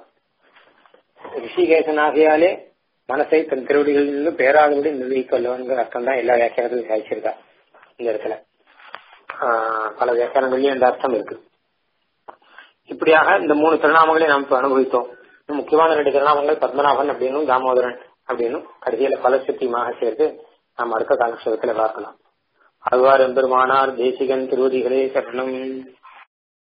ரிஷிகேசனாகியாலே மனசை தன் திருவடிகளிலிருந்து பேராதபடி நிர்வகிக்கல்லவங்கிற அர்த்தம் தான் எல்லா வியாக்கியானத்திலும் சாதிச்சிருக்கா இந்த இடத்துல பல வியாக்கியானங்கள்லயும் இந்த அர்த்தம் இருக்கு இப்படியாக இந்த மூணு திருநாமங்களையும் நாம் அனுபவித்தோம் முக்கியமான ரெண்டு திருநாமங்கள் பத்மநாபன் அப்படின்னும் தாமோதரன் அப்படின்னும் கடைசியில பலசக்தியமாக சேர்த்து நாம் அடுத்த காலட்சேபத்துல பார்க்கலாம் அவ்வாறு எம்பெருமானார் தேசிகன் திருவதிகளே சரணம்